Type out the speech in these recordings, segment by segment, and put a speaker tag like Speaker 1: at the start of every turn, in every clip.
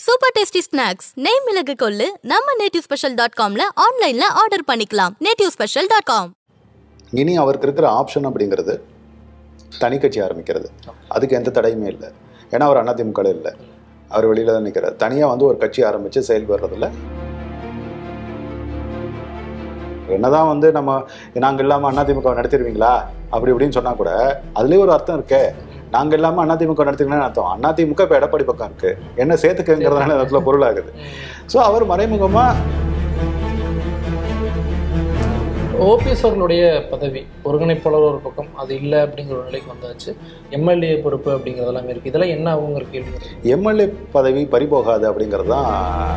Speaker 1: Super tasty snacks நெய் மிளகு கொள்ளு நம்ம நேட்டிவ் ஸ்பெஷல் டாட் காம்ல ஆன்லைன்ல ஆர்டர் பண்ணிக்கலாம் நேட்டிவ் ஸ்பெஷல் டாட் காம்
Speaker 2: இனி அவருக்கு இருக்கிற ஆப்ஷன் அப்படிங்கிறது தனி கட்சி ஆரம்பிக்கிறது அதுக்கு எந்த தடையுமே இல்லை ஏன்னா அவர் அதிமுக இல்லை அவர் வெளியில தான் நிற்கிறார் தனியாக வந்து ஒரு கட்சி ஆரம்பித்து செயல்படுறதில்ல என்னதான் வந்து நம்ம நாங்கள் இல்லாமல் அதிமுக நடத்திடுவீங்களா அப்படி இப்படின்னு சொன்னா கூட அதுலேயே ஒரு அர்த்தம் இருக்கே நாங்கள் இல்லாமல் அதிமுக நடத்திங்கன்னா அர்த்தம் அதிமுக இப்போ எடப்பாடி பக்கம் இருக்கு என்ன சேர்த்துக்கங்கிறதுனால இடத்துல பொருளாகுது ஸோ அவர் மறைமுகமாக
Speaker 3: ஓபிஎஸ் அவர்களுடைய பதவி ஒருங்கிணைப்பாளர் ஒரு பக்கம் அது இல்லை அப்படிங்கிற ஒரு நிலைக்கு வந்தாச்சு எம்எல்ஏ பொறுப்பு அப்படிங்கிறதெல்லாம் இருக்கு இதெல்லாம் என்ன ஆகுங்கிற கேள்வி வருது.
Speaker 2: எம்எல்ஏ பதவி பறிபோகாது அப்படிங்கிறது தான்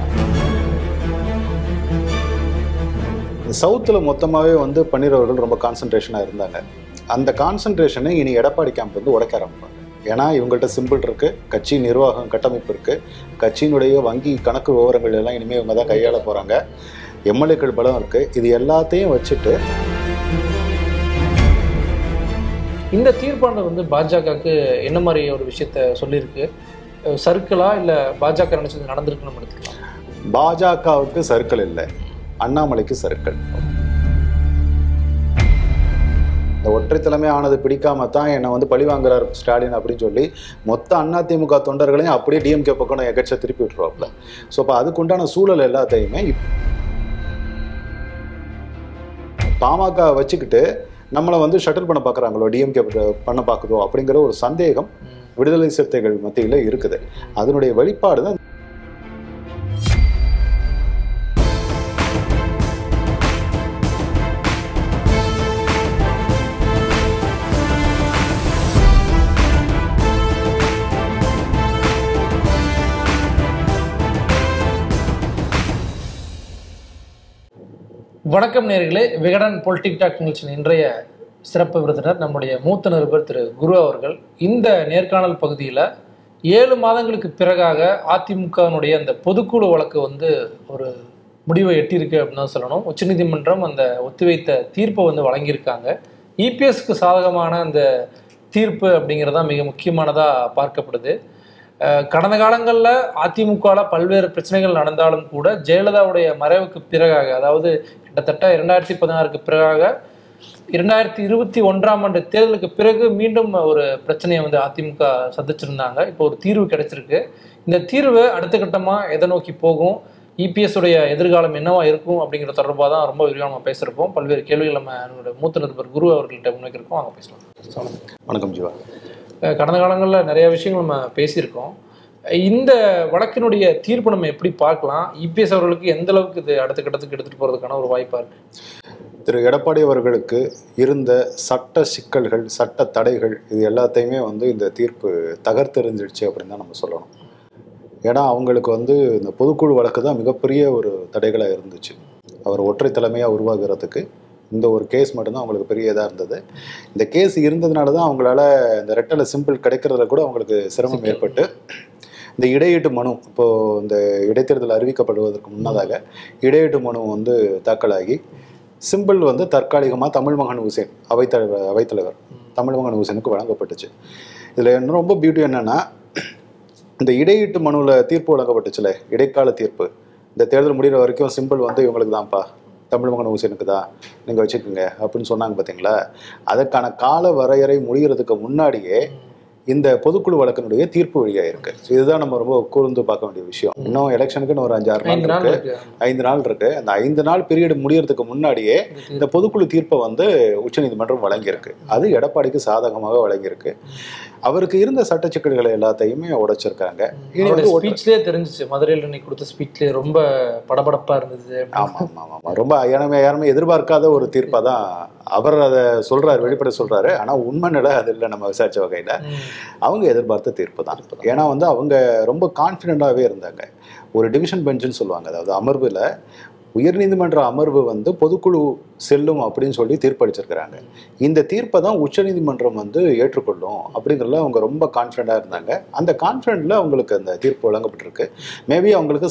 Speaker 2: சவுத்தில் மொத்தமாகவே வந்து பன்னீர் அவர்கள் ரொம்ப கான்சன்ட்ரேஷனாக இருந்தாங்க அந்த கான்சன்ட்ரேஷனை இனி எடப்பாடி கேம்ப் வந்து உடைக்க ஆரம்பிப்பாங்க ஏன்னா இவங்கள்ட்ட சிம்பிள் இருக்கு கட்சி நிர்வாகம் கட்டமைப்பு இருக்கு கட்சியினுடைய வங்கி கணக்கு விவரங்கள் எல்லாம் இனிமேல் இவங்க தான் கையாள போறாங்க எம்எல்ஏக்கள் பலம் இருக்கு இது எல்லாத்தையும் வச்சுட்டு
Speaker 3: இந்த தீர்ப்பானது வந்து பாஜகவுக்கு என்ன மாதிரி ஒரு விஷயத்த சொல்லியிருக்கு சர்க்கிளா இல்லை பாஜக நினைச்சது நடந்திருக்குன்னு நம்ம எடுத்துக்கலாம்
Speaker 2: பாஜகவுக்கு சர்க்கிள் இல்லை அண்ணாமலைக்கு சர்க்கிள் இந்த ஒற்றை தலைமை ஆனது பிடிக்காம தான் என்னை வந்து பழி வாங்குறாரு ஸ்டாலின் அப்படின்னு சொல்லி மொத்த அதிமுக தொண்டர்களையும் அப்படியே டிஎம்கே பக்கம் எகச்ச திருப்பி விட்டுருவாப்புல ஸோ அப்போ அதுக்குண்டான சூழல் எல்லாத்தையுமே இப்- பாமக வச்சுக்கிட்டு நம்மளை வந்து ஷட்டில் பண்ண பார்க்குறாங்களோ டிஎம்கே பண்ண பார்க்குதோ அப்படிங்கிற ஒரு சந்தேகம் விடுதலை சிறுத்தைகள் மத்தியில் இருக்குது அதனுடைய வெளிப்பாடு தான்
Speaker 3: வணக்கம் நேர்களே விகடன் பொலிட்டிக் டாக் நிகழ்ச்சியின் இன்றைய சிறப்பு விருந்தினர் நம்முடைய மூத்த நிருபர் திரு குரு அவர்கள் இந்த நேர்காணல் பகுதியில் ஏழு மாதங்களுக்கு பிறகாக அதிமுகவினுடைய அந்த பொதுக்குழு வழக்கு வந்து ஒரு முடிவை எட்டியிருக்கு அப்படின்னு தான் சொல்லணும் உச்சநீதிமன்றம் அந்த ஒத்திவைத்த தீர்ப்பை வந்து வழங்கியிருக்காங்க இபிஎஸ்க்கு சாதகமான அந்த தீர்ப்பு அப்படிங்கிறது தான் மிக முக்கியமானதாக பார்க்கப்படுது அஹ் கடந்த காலங்களில் அதிமுகவில் பல்வேறு பிரச்சனைகள் நடந்தாலும் கூட ஜெயலலிதாவுடைய மறைவுக்கு பிறகாக அதாவது கிட்டத்தட்ட இரண்டாயிரத்தி பதினாறுக்கு பிறகாக இரண்டாயிரத்தி இருபத்தி ஒன்றாம் ஆண்டு தேர்தலுக்கு பிறகு மீண்டும் ஒரு பிரச்சனையை வந்து அதிமுக சந்திச்சிருந்தாங்க இப்போ ஒரு தீர்வு கிடைச்சிருக்கு இந்த தீர்வு அடுத்த கட்டமாக எதை நோக்கி போகும் இபிஎஸ் உடைய எதிர்காலம் என்னவா இருக்கும் அப்படிங்கிற தொடர்பாக தான் ரொம்ப விரிவாக நம்ம பேசியிருப்போம் பல்வேறு கேள்விகள் நம்ம நம்மளுடைய மூத்த நிருபர் குரு அவர்கள்ட்ட முன்வைக்கிறோம் வாங்க பேசலாம் சொல்லுங்க
Speaker 2: வணக்கம் ஜீவா
Speaker 3: அஹ் கடந்த காலங்களில் நிறைய விஷயங்கள் நம்ம பேசியிருக்கோம் இந்த வழக்கினுடைய தீர்ப்பு நம்ம எப்படி பார்க்கலாம் இபிஎஸ் அவர்களுக்கு எந்த அளவுக்கு இது அடுத்த கட்டத்துக்கு எடுத்துட்டு போறதுக்கான ஒரு வாய்ப்பா இருக்கு
Speaker 2: திரு எடப்பாடி அவர்களுக்கு இருந்த சட்ட சிக்கல்கள் சட்ட தடைகள் இது எல்லாத்தையுமே வந்து இந்த தீர்ப்பு தகர்த்தெறிஞ்சிடுச்சு அப்படின்னு தான் நம்ம சொல்லணும் ஏன்னா அவங்களுக்கு வந்து இந்த பொதுக்குழு வழக்கு தான் மிகப்பெரிய ஒரு தடைகளாக இருந்துச்சு அவர் ஒற்றை தலைமையாக உருவாகிறதுக்கு இந்த ஒரு கேஸ் மட்டும்தான் அவங்களுக்கு பெரிய இதாக இருந்தது இந்த கேஸ் இருந்ததுனால தான் அவங்களால இந்த ரெட்டலை சிம்பிள் கிடைக்கிறதுல கூட அவங்களுக்கு சிரமம் ஏற்பட்டு இந்த இடையீட்டு மனு இப்போது இந்த இடைத்தேர்தல் அறிவிக்கப்படுவதற்கு முன்னதாக இடையீட்டு மனு வந்து தாக்கலாகி சிம்பிள் வந்து தற்காலிகமாக தமிழ் மகன் ஹுசேன் அவைத்தலைவர் அவைத்தலைவர் தமிழ் மகன் ஹுசேனுக்கு வழங்கப்பட்டுச்சு இதில் என்ன ரொம்ப பியூட்டி என்னன்னா இந்த இடையீட்டு மனுவில் தீர்ப்பு வழங்கப்பட்டுச்சுல இடைக்கால தீர்ப்பு இந்த தேர்தல் முடிகிற வரைக்கும் சிம்பிள் வந்து இவங்களுக்கு தான்ப்பா தமிழ் மகன் ஹுசேனுக்கு தான் நீங்கள் வச்சுக்கோங்க அப்படின்னு சொன்னாங்க பார்த்தீங்களா அதற்கான கால வரையறை முடிகிறதுக்கு முன்னாடியே இந்த பொதுக்குழு வழக்கினுடைய தீர்ப்பு வழியாக இருக்கு So இதுதான் நம்ம ரொம்ப கூர்ந்து பார்க்க வேண்டிய விஷயம் இன்னும் எலெக்ஷனுக்குன்னு ஒரு அஞ்சாறு
Speaker 3: ஐந்து
Speaker 2: நாள்
Speaker 3: நாள்
Speaker 2: இருக்கு
Speaker 3: இருக்கு
Speaker 2: ஐந்து நாள் இருக்கு அந்த ஐந்து நாள் பீரியட் முடியறதுக்கு முன்னாடியே இந்த பொதுக்குழு தீர்ப்பை வந்து உச்சநீதிமன்றம் வழங்கியிருக்கு அது எடப்பாடிக்கு சாதகமாக வழங்கியிருக்கு அவருக்கு இருந்த சட்ட சிக்கல்களை எல்லாத்தையுமே உடைச்சிருக்காங்க இனி
Speaker 3: அவருடைய
Speaker 2: வந்து ஒற்றை-
Speaker 3: ஸ்பீச்லயே தெரிஞ்சுச்சு மதுரையில் இன்னைக்கு கொடுத்த ஸ்பீச்லயே ரொம்ப படபடப்பா இருந்தது
Speaker 2: ஆமா ஆமா ஆமா, ஆமா ரொம்ப யாருமே யாருமே எதிர்பார்க்காத ஒரு தீர்ப்பா தான் அவர் அதை சொல்றாரு வெளிப்பட சொல்றாரு ஆனா உண்மை நிலை அது இல்லை நம்ம விசாரிச்ச வகையில
Speaker 3: ம்.
Speaker 2: அவங்க எதிர்பார்த்த தீர்ப்பு தான் ஏன்னா வந்து அவங்க ரொம்ப கான்ஃபிடென்ட்டாகவே இருந்தாங்க ஒரு டிவிஷன் பெஞ்சுன்னு சொல்லுவாங்க அதாவது அமர்வில் உயர்நீதிமன்ற அமர்வு வந்து பொதுக்குழு செல்லும் அப்படின்னு சொல்லி தீர்ப்பளிச்சிருக்கிறாங்க இந்த தீர்ப்பை தான் உச்சநீதிமன்றம் வந்து ஏற்றுக்கொள்ளும் அப்படிங்கிறதுல அவங்க ரொம்ப கான்ஃபிடென்ட்டாக இருந்தாங்க அந்த கான்ஃபிடென்ட்ல அவங்களுக்கு அந்த தீர்ப்பு வழங்கப்பட்டிருக்கு மேபி அவங்களுக்கு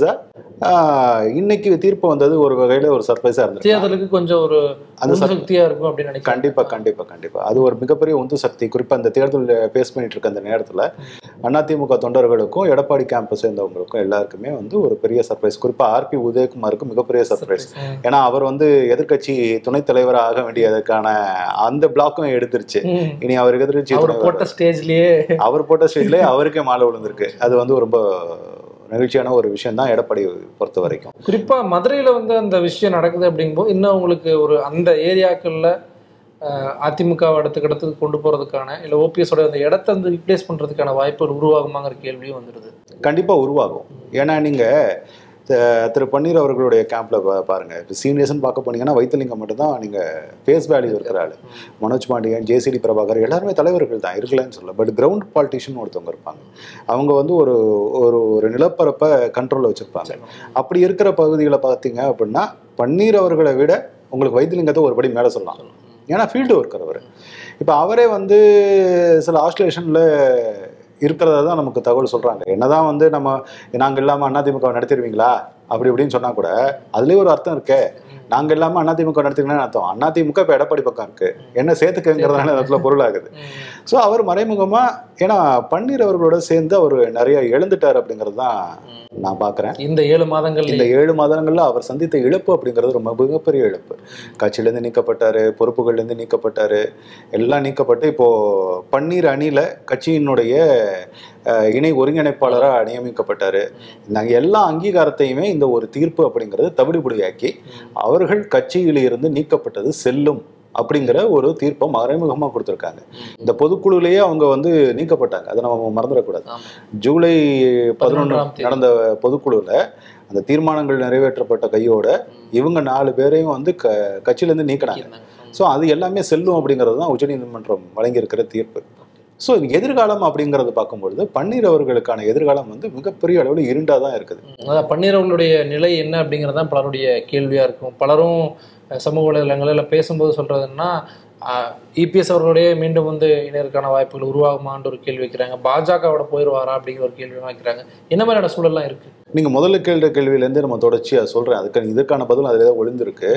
Speaker 2: சர்ப்ரைஸாக இன்னைக்கு தீர்ப்பு வந்தது ஒரு வகையில் ஒரு சர்ப்ரைஸாக இருந்துச்சு
Speaker 3: தேர்தலுக்கு கொஞ்சம் ஒரு
Speaker 2: அந்த சர்-
Speaker 3: சக்தியா இருக்கும் அப்படின்னு நினைக்கிறேன்
Speaker 2: கண்டிப்பா கண்டிப்பா கண்டிப்பா அது ஒரு மிகப்பெரிய உந்து சக்தி குறிப்பா அந்த தேர்தல் ஃபேஸ் பண்ணிட்டு இருக்க அந்த நேரத்துல அதிமுக தொண்டர்களுக்கும் எடப்பாடி கேம்பை சேர்ந்தவங்களுக்கும் எல்லாருக்குமே வந்து ஒரு பெரிய சர்ப்ரைஸ் குறிப்பாக ஆர்பி உதயகுமாருக்கு மிகப்பெரிய சர்ப்ரைஸ்
Speaker 3: ம்.
Speaker 2: ஏன்னா அவர் வந்து எதிர்க்கட்சி துணைத் தலைவராக ஆக வேண்டியதுக்கான அந்த பிளாக்கும் எடுத்துருச்சு
Speaker 3: ம்.
Speaker 2: இனி அவர் எதிர்கட்சி
Speaker 3: அவர்
Speaker 2: துணைவர்
Speaker 3: போட்ட ஸ்டேஜ்லயே
Speaker 2: அவர் போட்ட ஸ்டேஜ்லேயே அவருக்கே மாலை விழுந்திருக்கு அது வந்து ரொம்ப நெகிழ்ச்சியான ஒரு விஷயம் தான் எடப்பாடி பொறுத்த வரைக்கும்
Speaker 3: குறிப்பா மதுரையில வந்து அந்த விஷயம் நடக்குது அப்படிங்கும்போது இன்னும் உங்களுக்கு ஒரு அந்த ஏரியாக்கள்ல அஹ், அதிமுக அடுத்த இடத்துக்கு கொண்டு போறதுக்கான இல்ல ஓபிஎஸ் ஓட அந்த இடத்த வந்து ரீப்ளேஸ் பண்றதுக்கான வாய்ப்புகள் உருவாகுமாங்கிற கேள்வியும் வந்துடுது
Speaker 2: கண்டிப்பாக உருவாகும் ஏன்னா நீங்கள் திரு பன்னீர் அவர்களுடைய கேம்ப்ல பா பாருங்க இப்போ சீனியர்ஸ்னு பார்க்க போனீங்கன்னா வைத்தலிங்கம் மட்டும்தான் நீங்கள் ஃபேஸ் வேல்யூ இருக்கிற ஆள் மனோஜ் பாண்டியன் ஜேசிடி பிரபாகர் எல்லாருமே தலைவர்கள் தான் இருக்கலன்னு சொல்ல பட் கிரவுண்ட் பாலிட்டிஷியன் ஒருத்தவங்க இருப்பாங்க அவங்க வந்து ஒரு ஒரு ஒரு நிலப்பரப்பை கண்ட்ரோலில் வச்சுருப்பாங்க அப்படி இருக்கிற பகுதிகளை பார்த்தீங்க அப்படின்னா பன்னீர் அவர்களை விட உங்களுக்கு வைத்திலிங்கத்தை ஒரு படி மேலே சொல்லலாம் ஏன்னா ஃபீல்டு ஒர்க்கர் அவர் இப்போ அவரே வந்து சில ஆஸ்திரேஷனில் இருக்கிறதா தான் நமக்கு தகவல் சொல்கிறாங்க என்னதான் வந்து நம்ம நாங்கள் இல்லாமல் அதிமுக நடத்திடுவீங்களா அப்படி இப்படின்னு சொன்னால் கூட அதுலேயே ஒரு அர்த்தம் இருக்கே நாங்கள் இல்லாமல் அதிமுக நடத்திங்கன்னா அர்த்தம் அதிமுக இப்போ எடப்பாடி பக்கம் இருக்கு என்ன சேர்த்துக்கங்கிறதுனால இந்த இடத்துல பொருள் ஆகுது ஸோ அவர் மறைமுகமாக ஏன்னா பன்னீர் அவர்களோட சேர்ந்து அவர் நிறைய இழந்துட்டார் அப்படிங்கிறது தான் நான் பார்க்குறேன்
Speaker 3: இந்த ஏழு மாதங்கள்ல
Speaker 2: இந்த ஏழு மாதங்கள்ல அவர் சந்தித்த இழப்பு அப்படிங்கிறது ரொம்ப மிகப்பெரிய இழப்பு கட்சியிலேருந்து நீக்கப்பட்டாரு பொறுப்புகள்லேருந்து நீக்கப்பட்டாரு எல்லாம் நீக்கப்பட்டு இப்போ பன்னீர் அணியில கட்சியினுடைய அஹ், இணை ஒருங்கிணைப்பாளராக நியமிக்கப்பட்டாரு நாங்கள் எல்லா அங்கீகாரத்தையுமே இந்த ஒரு தீர்ப்பு அப்படிங்கிறது தவிடுபடியாக்கி அவர்கள் கட்சியில் இருந்து நீக்கப்பட்டது செல்லும் அப்படிங்கிற ஒரு தீர்ப்பை மறைமுகமாக கொடுத்துருக்காங்க இந்த பொதுக்குழுலேயே அவங்க வந்து நீக்கப்பட்டாங்க அதை நம்ம மறந்துடக்கூடாது
Speaker 3: ஆமா.
Speaker 2: ஜூலை பதினொன்று
Speaker 3: பதினொன்றாம் தேதி.
Speaker 2: நடந்த பொதுக்குழுவில் அந்த தீர்மானங்கள் நிறைவேற்றப்பட்ட கையோட இவங்க நாலு பேரையும் வந்து க கட்சியிலேருந்து நீக்கினாங்க ஸோ அது எல்லாமே செல்லும் அப்படிங்கிறது தான் உச்சநீதிமன்றம் வழங்கியிருக்கிற தீர்ப்பு ஸோ எதிர்காலம் அப்படிங்கிறது பார்க்கும்பொழுது பன்னீர் அவர்களுக்கான எதிர்காலம் வந்து மிகப்பெரிய அளவில் இருண்டாக தான் இருக்குது
Speaker 3: அதான் பன்னீர் அவர்களுடைய நிலை என்ன அப்படிங்கிறது தான் பலருடைய கேள்வியா இருக்கும் பலரும் அஹ், சமூக வலைதளங்களில் பேசும்போது சொல்றதுன்னா இபிஎஸ் அவர்களுடைய மீண்டும் வந்து இணையருக்கான வாய்ப்புகள் உருவாகுமான்ற ஒரு கேள்வி வைக்கிறாங்க பாஜகவோட போயிடுவாரா அப்படிங்கிற ஒரு கேள்வி வைக்கிறாங்க என்ன மாதிரியான சூழல்லாம் இருக்கு
Speaker 2: நீங்கள் முதல்ல கேள்ற கேள்வியிலேருந்து நம்ம தொடர்ச்சியாக சொல்கிறேன் அதுக்கு இதற்கான பதில் அதில் தான் ஒளிந்திருக்கு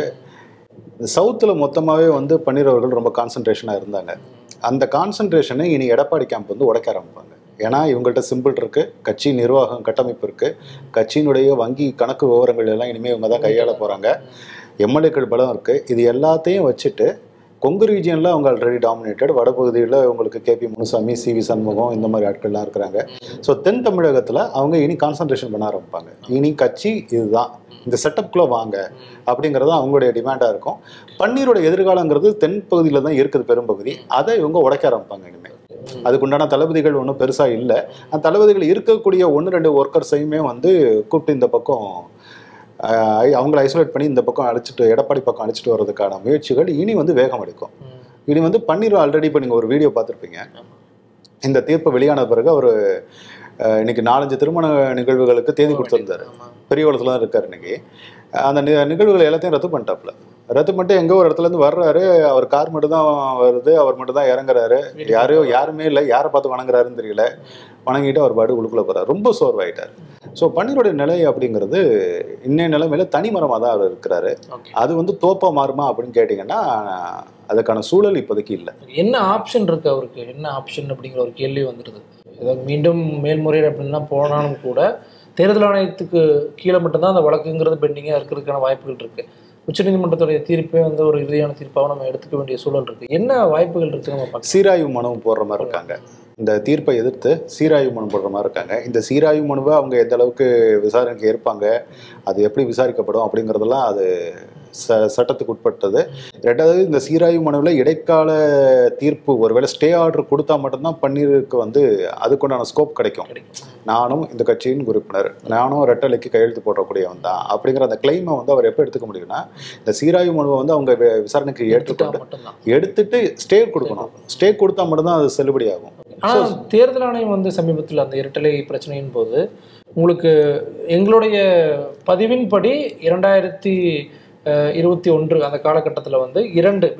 Speaker 2: சவுத்தில் மொத்தமாகவே வந்து பன்னீர் அவர்கள் ரொம்ப கான்சன்ட்ரேஷனாக இருந்தாங்க அந்த கான்சன்ட்ரேஷனை இனி எடப்பாடி கேம்ப் வந்து உடைக்க ஆரம்பிப்பாங்க ஏன்னா இவங்கள்ட்ட சிம்பிள் இருக்கு கட்சி நிர்வாகம் கட்டமைப்பு இருக்கு கட்சியினுடைய வங்கி கணக்கு விவரங்கள் எல்லாம் இனிமேல் இவங்க தான் கையாள போகிறாங்க எம்எல்ஏக்கள் பலம் இருக்கு இது எல்லாத்தையும் வச்சுட்டு கொங்கு ரீஜியனில் அவங்க ஆல்ரெடி டாமினேட்டட் வடபகுதியில் உங்களுக்கு KP Munusamy C V Shanmugam இந்த மாதிரி ஆட்கள்லாம் இருக்கிறாங்க ஸோ தென் தமிழகத்தில் அவங்க இனி கான்சன்ட்ரேஷன் பண்ண ஆரம்பிப்பாங்க இனி கட்சி இதுதான் இந்த செட்டப்குள்ளே வாங்க அப்படிங்கிறது அவங்களுடைய டிமாண்டாக இருக்கும் பன்னீரோட எதிர்காலங்கிறது தென் பகுதியில் தான் இருக்குது பெரும்பகுதி அதை இவங்க உடைக்க ஆரம்பிப்பாங்க இனிமேல் அதுக்குண்டான தளபதிகள் ஒன்றும் பெருசாக இல்லை அந்த தளபதிகள் இருக்கக்கூடிய ஒன்று ரெண்டு ஒர்க்கர்ஸையுமே வந்து கூப்பிட்டு இந்த பக்கம் ஆஹ், அவங்கள ஐசோலேட் பண்ணி இந்த பக்கம் அழைச்சிட்டு எடப்பாடி பக்கம் அழைச்சிட்டு வர்றதுக்கான முயற்சிகள் இனி வந்து வேகம் எடுக்கும் இனி வந்து பன்னீர் ஆல்ரெடி இப்போ நீங்கள் ஒரு வீடியோ பார்த்துருப்பீங்க இந்த தீர்ப்பு வெளியான பிறகு அவர் இன்னைக்கு நாலஞ்சு திருமண நிகழ்வுகளுக்கு தேதி கொடுத்துருந்தாரு பெரியவளத்தில் தான் இருக்கார் இன்னைக்கு அந்த நி- நிகழ்வுகள் எல்லாத்தையும் ரத்து பண்ணிட்டாப்ல ரத்து பண்ணிட்டு எங்கோ ஒரு இடத்துல இருந்து வர்றாரு அவர் கார் மட்டும் தான் வருது அவர் மட்டும் தான் இறங்குறாரு யாரையோ யாருமே இல்லை யாரை பார்த்து வணங்குறாருன்னு தெரியல வணங்கிட்டு அவர் பாட்டு உள்ளுக்குள்ள போறாரு ரொம்ப சோர்வாயிட்டார் ஸோ பன்னீருடைய நிலை அப்படிங்கிறது இன்னைய நிலைமையில தனிமரமாக தான் அவர் இருக்கிறாரு
Speaker 3: ஓகே
Speaker 2: அது வந்து தோப்பா மாறுமா அப்படின்னு கேட்டிங்கன்னா அதுக்கான சூழல் இப்போதைக்கு இல்லை
Speaker 3: என்ன ஆப்ஷன் இருக்கு அவருக்கு என்ன ஆப்ஷன் அப்படிங்கிற ஒரு கேள்வி வந்துடுது ஏதாவது மீண்டும் மேல்முறையீடு அப்படின்லாம் போனாலும் கூட தேர்தல் ஆணையத்துக்கு கீழே மட்டும்தான் அந்த வழக்குங்கிறது பெண்டிங்காக இருக்கிறதுக்கான வாய்ப்புகள் இருக்கு உச்சநீதிமன்றத்துடைய தீர்ப்பே வந்து ஒரு இறுதியான தீர்ப்பாக நம்ம எடுத்துக்க வேண்டிய சூழல் இருக்கு என்ன வாய்ப்புகள் இருக்கு நம்ம பார்க்கலாம்
Speaker 2: சீராய்வு மனு போடுற மாதிரி இருக்காங்க இந்த தீர்ப்பை எதிர்த்து சீராய்வு மனு போடுற மாதிரி இருக்காங்க இந்த சீராய்வு மனுவை அவங்க எந்த அளவுக்கு விசாரணைக்கு ஏற்பாங்க அது எப்படி விசாரிக்கப்படும் அப்படிங்கிறதெல்லாம் அது ச சட்டத்துக்கு உட்பட்டது ரெண்டாவது இந்த சீராய்வு மனுவில் இடைக்கால தீர்ப்பு ஒருவேளை ஸ்டே ஆர்டர் கொடுத்தா மட்டும்தான் பன்னீருக்கு வந்து அதுக்குண்டான ஸ்கோப் கிடைக்கும்
Speaker 3: கிடைக்கும்
Speaker 2: நானும் இந்த கட்சியின் உறுப்பினர் நானும் ரெட்டலைக்கு கையெழுத்து போடக்கூடியவன் தான் அப்படிங்கிற அந்த கிளைமை வந்து அவர் எப்போ எடுத்துக்க முடியும்னா இந்த சீராய்வு மனுவை வந்து அவங்க வி- விசாரணைக்கு
Speaker 3: எடுத்துட்டா
Speaker 2: ஏற்றுக்கொண்டு
Speaker 3: மட்டும்தான்
Speaker 2: எடுத்துட்டு ஸ்டே கொடுக்கணும் ஸ்டே கொடுத்தா மட்டும்தான் அது செல்லுபடி ஆகும்
Speaker 3: ஆனா தேர்தல் ஆணையம் வந்து சமீபத்தில் அந்த இரட்டலை பிரச்சனையின் போது உங்களுக்கு எங்களுடைய பதிவின்படி இரண்டாயிரத்தி அஹ், இருபத்தி ஒன்று அந்த காலகட்டத்தில் வந்து இரண்டு பேர்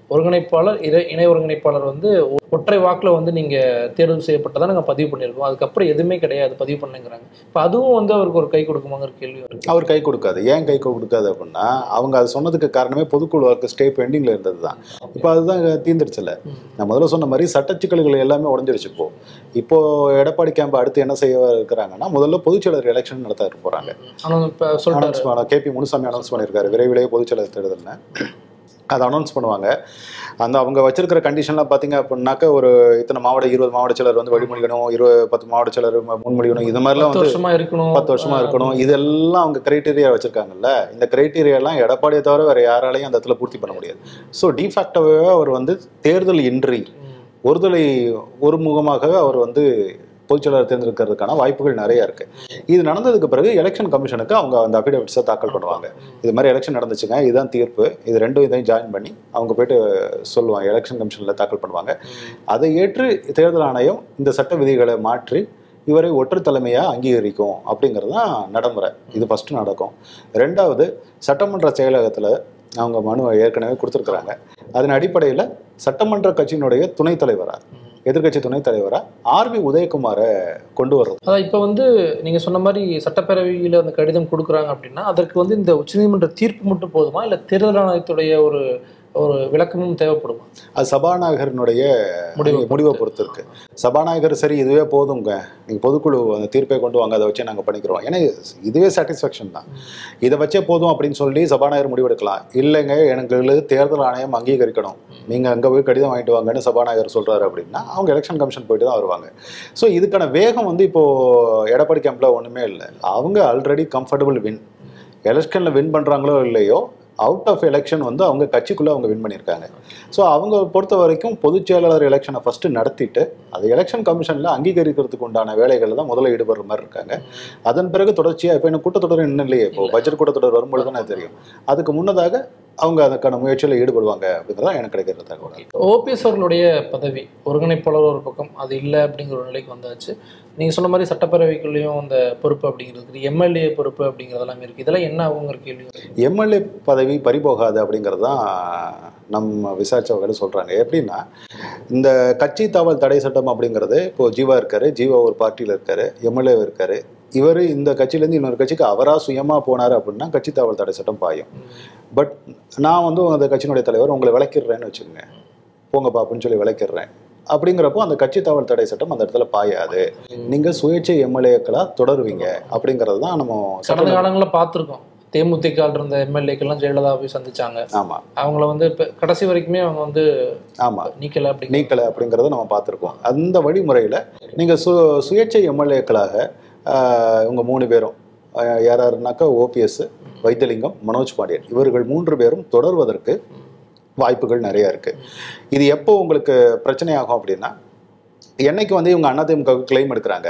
Speaker 3: ஒருங்கிணைப்பாளர் இணை இணை ஒருங்கிணைப்பாளர் வந்து ஒ- ஒற்றை வாக்குல வந்து நீங்க தேர்வு செய்யப்பட்டதா நாங்க பதிவு பண்ணியிருக்கோம் அதுக்கப்புறம் எதுவுமே கிடையாது பதிவு பண்ணுங்கிறாங்க இப்போ அதுவும் வந்து அவருக்கு ஒரு கை கொடுக்குமாங்கிற கேள்வி வருது
Speaker 2: அவர் கை கொடுக்காது ஏன் கை கொடுக்காது அப்படின்னா அவங்க அது சொன்னதுக்கு காரணமே பொதுக்குழு ஒர்க்கு ஸ்டே பெண்டிங்ல இருந்தது தான் இப்போ அதுதான் தீர்ந்துருச்சுல நான் முதல்ல சொன்ன மாதிரி சட்டச்சிக்கல்கள் எல்லாமே உடஞ்சிருச்சு இப்போ இப்போ எடப்பாடி கேம்ப் அடுத்து என்ன செய்ய இருக்கிறாங்கன்னா முதல்ல பொதுச்செயலர் எலெக்ஷன் நடத்த போறாங்க
Speaker 3: ஆனா இப்ப சொல்லிட்டாரு
Speaker 2: அனௌன்ஸ் பண்ண கேபி முனுசாமி அனௌன்ஸ் பண்ணியிருக்காரு விரைவிலேயே பொதுச்செயலர் தேர்தல்னு அதை அனௌன்ஸ் பண்ணுவாங்க அந்த அவங்க வச்சிருக்கிற கண்டிஷன்லாம் பார்த்தீங்க அப்படின்னாக்க ஒரு இத்தனை மாவட்ட இருபது மாவட்ட செயலர் வந்து வழிமொழிக்கணும் இருபது பத்து மாவட்ட செயலர் முன்மொழிக்கணும் இது மாதிரிலாம்
Speaker 3: பத்து
Speaker 2: வந்து
Speaker 3: வருஷமா இருக்கணும்
Speaker 2: பத்து வருஷமா இருக்கணும் இதெல்லாம் அவங்க கிரைட்டீரியா வச்சிருக்காங்கல்ல இந்த கிரைட்டீரியா எல்லாம் எடப்பாடியை தவிர வேற யாராலையும் அந்த இடத்துல பூர்த்தி பண்ண முடியாது ஸோ டிஃபேக்டாவே அவர் வந்து தேர்தல் இன்றி
Speaker 3: ம்.
Speaker 2: ஒருதலை ஒரு முகமாகவே அவர் வந்து பொதுச்செயலாளர் தேர்ந்தெடுக்கிறதுக்கான வாய்ப்புகள் நிறைய இருக்கு இது நடந்ததுக்கு பிறகு எலெக்ஷன் கமிஷனுக்கு அவங்க அந்த அஃபிடவிட்ஸை தாக்கல் பண்ணுவாங்க இது மாதிரி எலெக்ஷன் நடந்துச்சுங்க இதுதான் தீர்ப்பு இது ரெண்டும் இதையும் ஜாயின் பண்ணி அவங்க போயிட்டு சொல்லுவாங்க எலெக்ஷன் கமிஷனில் தாக்கல் பண்ணுவாங்க அதை ஏற்று தேர்தல் ஆணையம் இந்த சட்ட விதிகளை மாற்றி இவரை ஒற்றை தலைமையாக அங்கீகரிக்கும் அப்படிங்கிறது தான் நடைமுறை இது ஃபஸ்ட்டு நடக்கும் ரெண்டாவது சட்டமன்ற செயலகத்தில் அவங்க மனு ஏற்கனவே கொடுத்துருக்குறாங்க அதன் அடிப்படையில் சட்டமன்ற கட்சியினுடைய துணைத் தலைவராக எதிர்க்கட்சி துணைத் தலைவராக ஆர்பி உதயகுமாரை கொண்டு வர்றது
Speaker 3: அதான் இப்போ வந்து நீங்க சொன்ன மாதிரி சட்டப்பேரவையில் அந்த கடிதம் கொடுக்குறாங்க அப்படின்னா அதற்கு வந்து இந்த உச்சநீதிமன்ற தீர்ப்பு மட்டும் போதுமா இல்லை தேர்தல் ஆணையத்துடைய ஒரு ஒரு விளக்கமும் தேவைப்படுமா
Speaker 2: அது சபாநாயகரினுடைய
Speaker 3: முடிவை
Speaker 2: முடிவை பொறுத்து இருக்கு சபாநாயகர் சரி இதுவே போதுங்க நீங்கள் பொதுக்குழு அந்த தீர்ப்பை கொண்டு வாங்க அதை வச்சே நாங்கள் பண்ணிக்கிறோம் ஏன்னா இதுவே சாட்டிஸ்ஃபேக்ஷன் தான் இதை வச்சே போதும் அப்படின்னு சொல்லி சபாநாயகர் முடிவெடுக்கலாம் இல்லைங்க எனக்கு தேர்தல் ஆணையம் அங்கீகரிக்கணும் நீங்கள் அங்கே போய் கடிதம் வாங்கிட்டு வாங்கன்னு சபாநாயகர் சொல்கிறாரு அப்படின்னா அவங்க எலெக்ஷன் கமிஷன் போயிட்டு தான் வருவாங்க ஸோ இதுக்கான வேகம் வந்து இப்போது எடப்பாடி கேம்பில் ஒன்றுமே இல்லை அவங்க ஆல்ரெடி கம்ஃபர்டபுள் வின் எலெக்ஷனில் வின் பண்ணுறாங்களோ இல்லையோ அவுட் ஆஃப் எலெக்ஷன் வந்து அவங்க கட்சிக்குள்ளே அவங்க வின் பண்ணியிருக்காங்க ஸோ அவங்க பொறுத்த வரைக்கும் பொதுச் செயலாளர் எலெக்ஷனை ஃபஸ்ட்டு நடத்திட்டு அது எலெக்ஷன் கமிஷனில் அங்கீகரிக்கிறதுக்கு உண்டான வேலைகளில் தான் முதல்ல ஈடுபடுற மாதிரி இருக்காங்க அதன் பிறகு தொடர்ச்சியாக இப்போ என்ன கூட்டத்தொடர் இன்னும் இல்லையே இப்போ பட்ஜெட் கூட்டத்தொடர் வரும்பொழுது தானே தெரியும் அதுக்கு முன்னதாக அவங்க அதுக்கான முயற்சியில் ஈடுபடுவாங்க அப்படிங்கிறதா எனக்கு கிடைக்கிற தகவல்
Speaker 3: ஓபிஎஸ் அவர்களுடைய பதவி ஒருங்கிணைப்பாளர் ஒரு பக்கம் அது இல்லை அப்படிங்கிற ஒரு நிலைக்கு வந்தாச்சு நீங்க சொன்ன மாதிரி சட்டப்பேரவைக்குள்ளேயும் அந்த பொறுப்பு அப்படிங்கிறது இருக்குது எம்எல்ஏ பொறுப்பு அப்படிங்கிறதெல்லாம் இருக்கு இதெல்லாம் என்ன ஆகுங்கிற கேள்வி வருது.
Speaker 2: எம்எல்ஏ பதவி பறிபோகாது அப்படிங்கிறது தான் நம்ம விசாரிச்சவங்க சொல்கிறாங்க எப்படின்னா இந்த கட்சி தாவல் தடை சட்டம் அப்படிங்கிறது இப்போ ஜீவா இருக்காரு ஜீவா ஒரு பார்ட்டியில் இருக்காரு எம்எல்ஏ இருக்காரு இவர் இந்த கட்சியிலேருந்து இன்னொரு கட்சிக்கு அவராக சுயமாக போனார் அப்படின்னா கட்சி தாவல் தடை சட்டம் பாயும் பட் நான் வந்து அந்த கட்சியினுடைய தலைவர் உங்களை விளக்கிடுறேன்னு வச்சுக்கோங்க போங்கப்பா அப்படின்னு சொல்லி விளக்கிடுறேன் அப்படிங்கிறப்போ அந்த கட்சி தாவல் தடை சட்டம் அந்த இடத்துல பாயாது நீங்கள் சுயேட்சை எம்எல்ஏக்களாக தொடருவீங்க அப்படிங்கிறது தான் நம்ம
Speaker 3: கடந்த
Speaker 2: சட்டம்
Speaker 3: காலங்களில் பார்த்துருக்கோம் தேமுதிக இருந்த எம்எல்ஏக்கெல்லாம் ஜெயலலிதா போய் சந்திச்சாங்க
Speaker 2: ஆமாம்
Speaker 3: அவங்கள வந்து இப்போ கடைசி வரைக்குமே அவங்க வந்து
Speaker 2: ஆமாம்
Speaker 3: நீக்கல அப்படிங்கிற
Speaker 2: நீக்கலை அப்படிங்கிறத நம்ம பார்த்துருக்கோம் அந்த வழிமுறையில் நீங்கள் சு சுயேட்சை எம்எல்ஏக்களாக இவங்க மூணு பேரும் ஆஹ் யார் யாருனாக்கா ஓபிஎஸ் வைத்தியலிங்கம் மனோஜ் பாண்டியன் இவர்கள் மூன்று பேரும் தொடர்வதற்கு வாய்ப்புகள் நிறைய இருக்கு இது எப்போ உங்களுக்கு பிரச்சனையாகும் அப்படின்னா என்னைக்கு வந்து இவங்க அதிமுகவுக்கு கிளைம் எடுக்கிறாங்க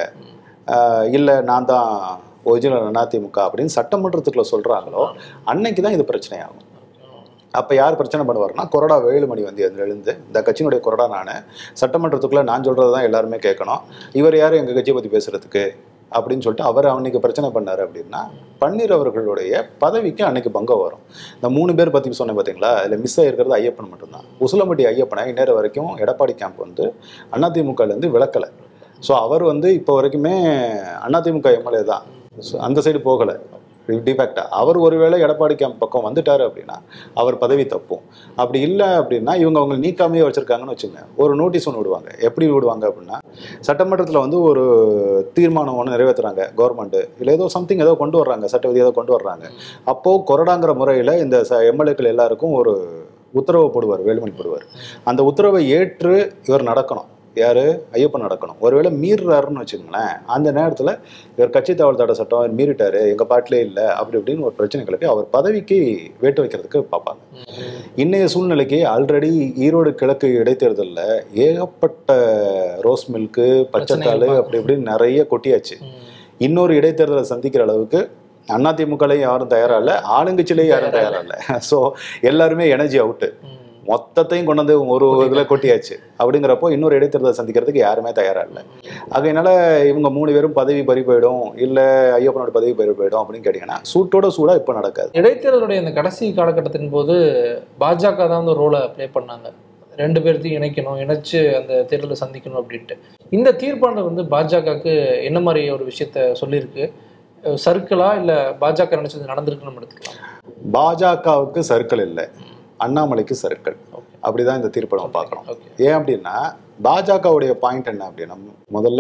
Speaker 2: இல்லை நான் தான் ஒரிஜினல் அதிமுக அப்படின்னு சட்டமன்றத்துக்குள்ள சொல்கிறாங்களோ அன்னைக்கு தான் இது பிரச்சனையாகும் அப்போ யார் பிரச்சனை பண்ணுவார்னா கொறடா வேலுமணி வந்து அதில் எழுந்து இந்த கட்சியினுடைய கொறடா நான் சட்டமன்றத்துக்குள்ளே நான் சொல்கிறது தான் எல்லாருமே கேட்கணும் இவர் யார் எங்கள் கட்சியை பற்றி பேசுகிறதுக்கு அப்படின்னு சொல்லிட்டு அவர் அன்னைக்கு பிரச்சனை பண்ணார் அப்படின்னா பன்னீர் அவர்களுடைய பதவிக்கு அன்னைக்கு பங்கம் வரும் இந்த மூணு பேர் பற்றி சொன்னேன் பார்த்தீங்களா இதில் மிஸ் ஆகிருக்கிறது ஐயப்பன் மட்டும்தான் உசிலம்பட்டி ஐயப்பனை இந்நேரம் வரைக்கும் எடப்பாடி கேம்ப் வந்து அதிமுகலேருந்து விளக்கலை ஸோ அவர் வந்து இப்போ வரைக்குமே அதிமுக எம்எல்ஏ தான் ஸோ அந்த சைடு போகலை டிஃபேக்டா அவர் ஒருவேளை எடப்பாடி கேம்ப் பக்கம் வந்துட்டாரு அப்படின்னா அவர் பதவி தப்பும் அப்படி இல்லை அப்படின்னா இவங்க அவங்க நீக்காமையே வச்சிருக்காங்கன்னு வச்சுங்க ஒரு நோட்டீஸ் ஒன்று விடுவாங்க எப்படி விடுவாங்க அப்படின்னா சட்டமன்றத்தில் வந்து ஒரு தீர்மானம் ஒன்று நிறைவேற்றுறாங்க கவர்மெண்ட் இல்லை ஏதோ சம்திங் ஏதோ கொண்டு வர்றாங்க சட்ட விதி ஏதோ கொண்டு வர்றாங்க அப்போது கொறடாங்கிற முறையில் இந்த ச எம்எல்ஏக்கள் எல்லாருக்கும் ஒரு உத்தரவு போடுவார் வேலுமணி போடுவார் அந்த உத்தரவை ஏற்று இவர் நடக்கணும் யார் ஐயப்பன் நடக்கணும் ஒருவேளை மீறுறாருன்னு வச்சுக்கோங்களேன் அந்த நேரத்தில் இவர் கட்சி தகவல் தடை சட்டம் அவர் மீறிட்டாரு எங்கள் பாட்டிலே இல்லை அப்படி இப்படின்னு ஒரு பிரச்சனைகளுக்கு அவர் பதவிக்கு வேட்டு வைக்கிறதுக்கு பார்ப்பாங்க இன்னைய சூழ்நிலைக்கு ஆல்ரெடி ஈரோடு கிழக்கு இடைத்தேர்தலில் ஏகப்பட்ட ரோஸ் மில்க்கு பச்சைத்தாள்
Speaker 3: பிரச்சனைகள்
Speaker 2: அப்படி இப்படின்னு நிறைய கொட்டியாச்சு இன்னொரு இடைத்தேர்தலை சந்திக்கிற அளவுக்கு அதிமுகலையும் யாரும் தயாரா இல்லை ஆளுங்கட்சியிலையும் யாரும் தயாரா இல்லை ஸோ எல்லாருமே எனர்ஜி அவுட்டு மொத்தத்தையும் கொண்டு வந்து ஒரு இதில் கொட்டியாச்சு அப்படிங்கிறப்போ இன்னொரு இடைத்தேர்தலை சந்திக்கிறதுக்கு யாருமே தயாரா இல்லை அதனால இவங்க மூணு பேரும் பதவி பறி போயிடும் இல்லை ஐயப்பனோட பதவி பறி போயிடும் அப்படின்னு கேட்டிங்கன்னா சூட்டோட சூடாக இப்போ நடக்காது
Speaker 3: இடைத்தேர்தலுடைய இந்த கடைசி காலகட்டத்தின் போது பாஜக தான் வந்து ரோலை ப்ளே பண்ணாங்க ரெண்டு பேர்த்தையும் இணைக்கணும் இணைச்சு அந்த தேர்தலை சந்திக்கணும் அப்படின்ட்டு இந்த தீர்ப்பானது வந்து பாஜகவுக்கு என்ன மாதிரி ஒரு விஷயத்த சொல்லியிருக்கு சர்க்கிளா இல்ல பாஜக நினைச்சது நடந்திருக்குன்னு நம்ம எடுத்துக்கலாம்
Speaker 2: பாஜகவுக்கு சர்க்கிள் இல்லை அண்ணாமலைக்கு சர்க்கிள் அப்படிதான் இந்த தீர்ப்பை நம்ம பார்க்கணும்
Speaker 3: ஓகே
Speaker 2: ஏன் அப்படின்னா பாஜகவுடைய பாயிண்ட் என்ன அப்படின்னா முதல்ல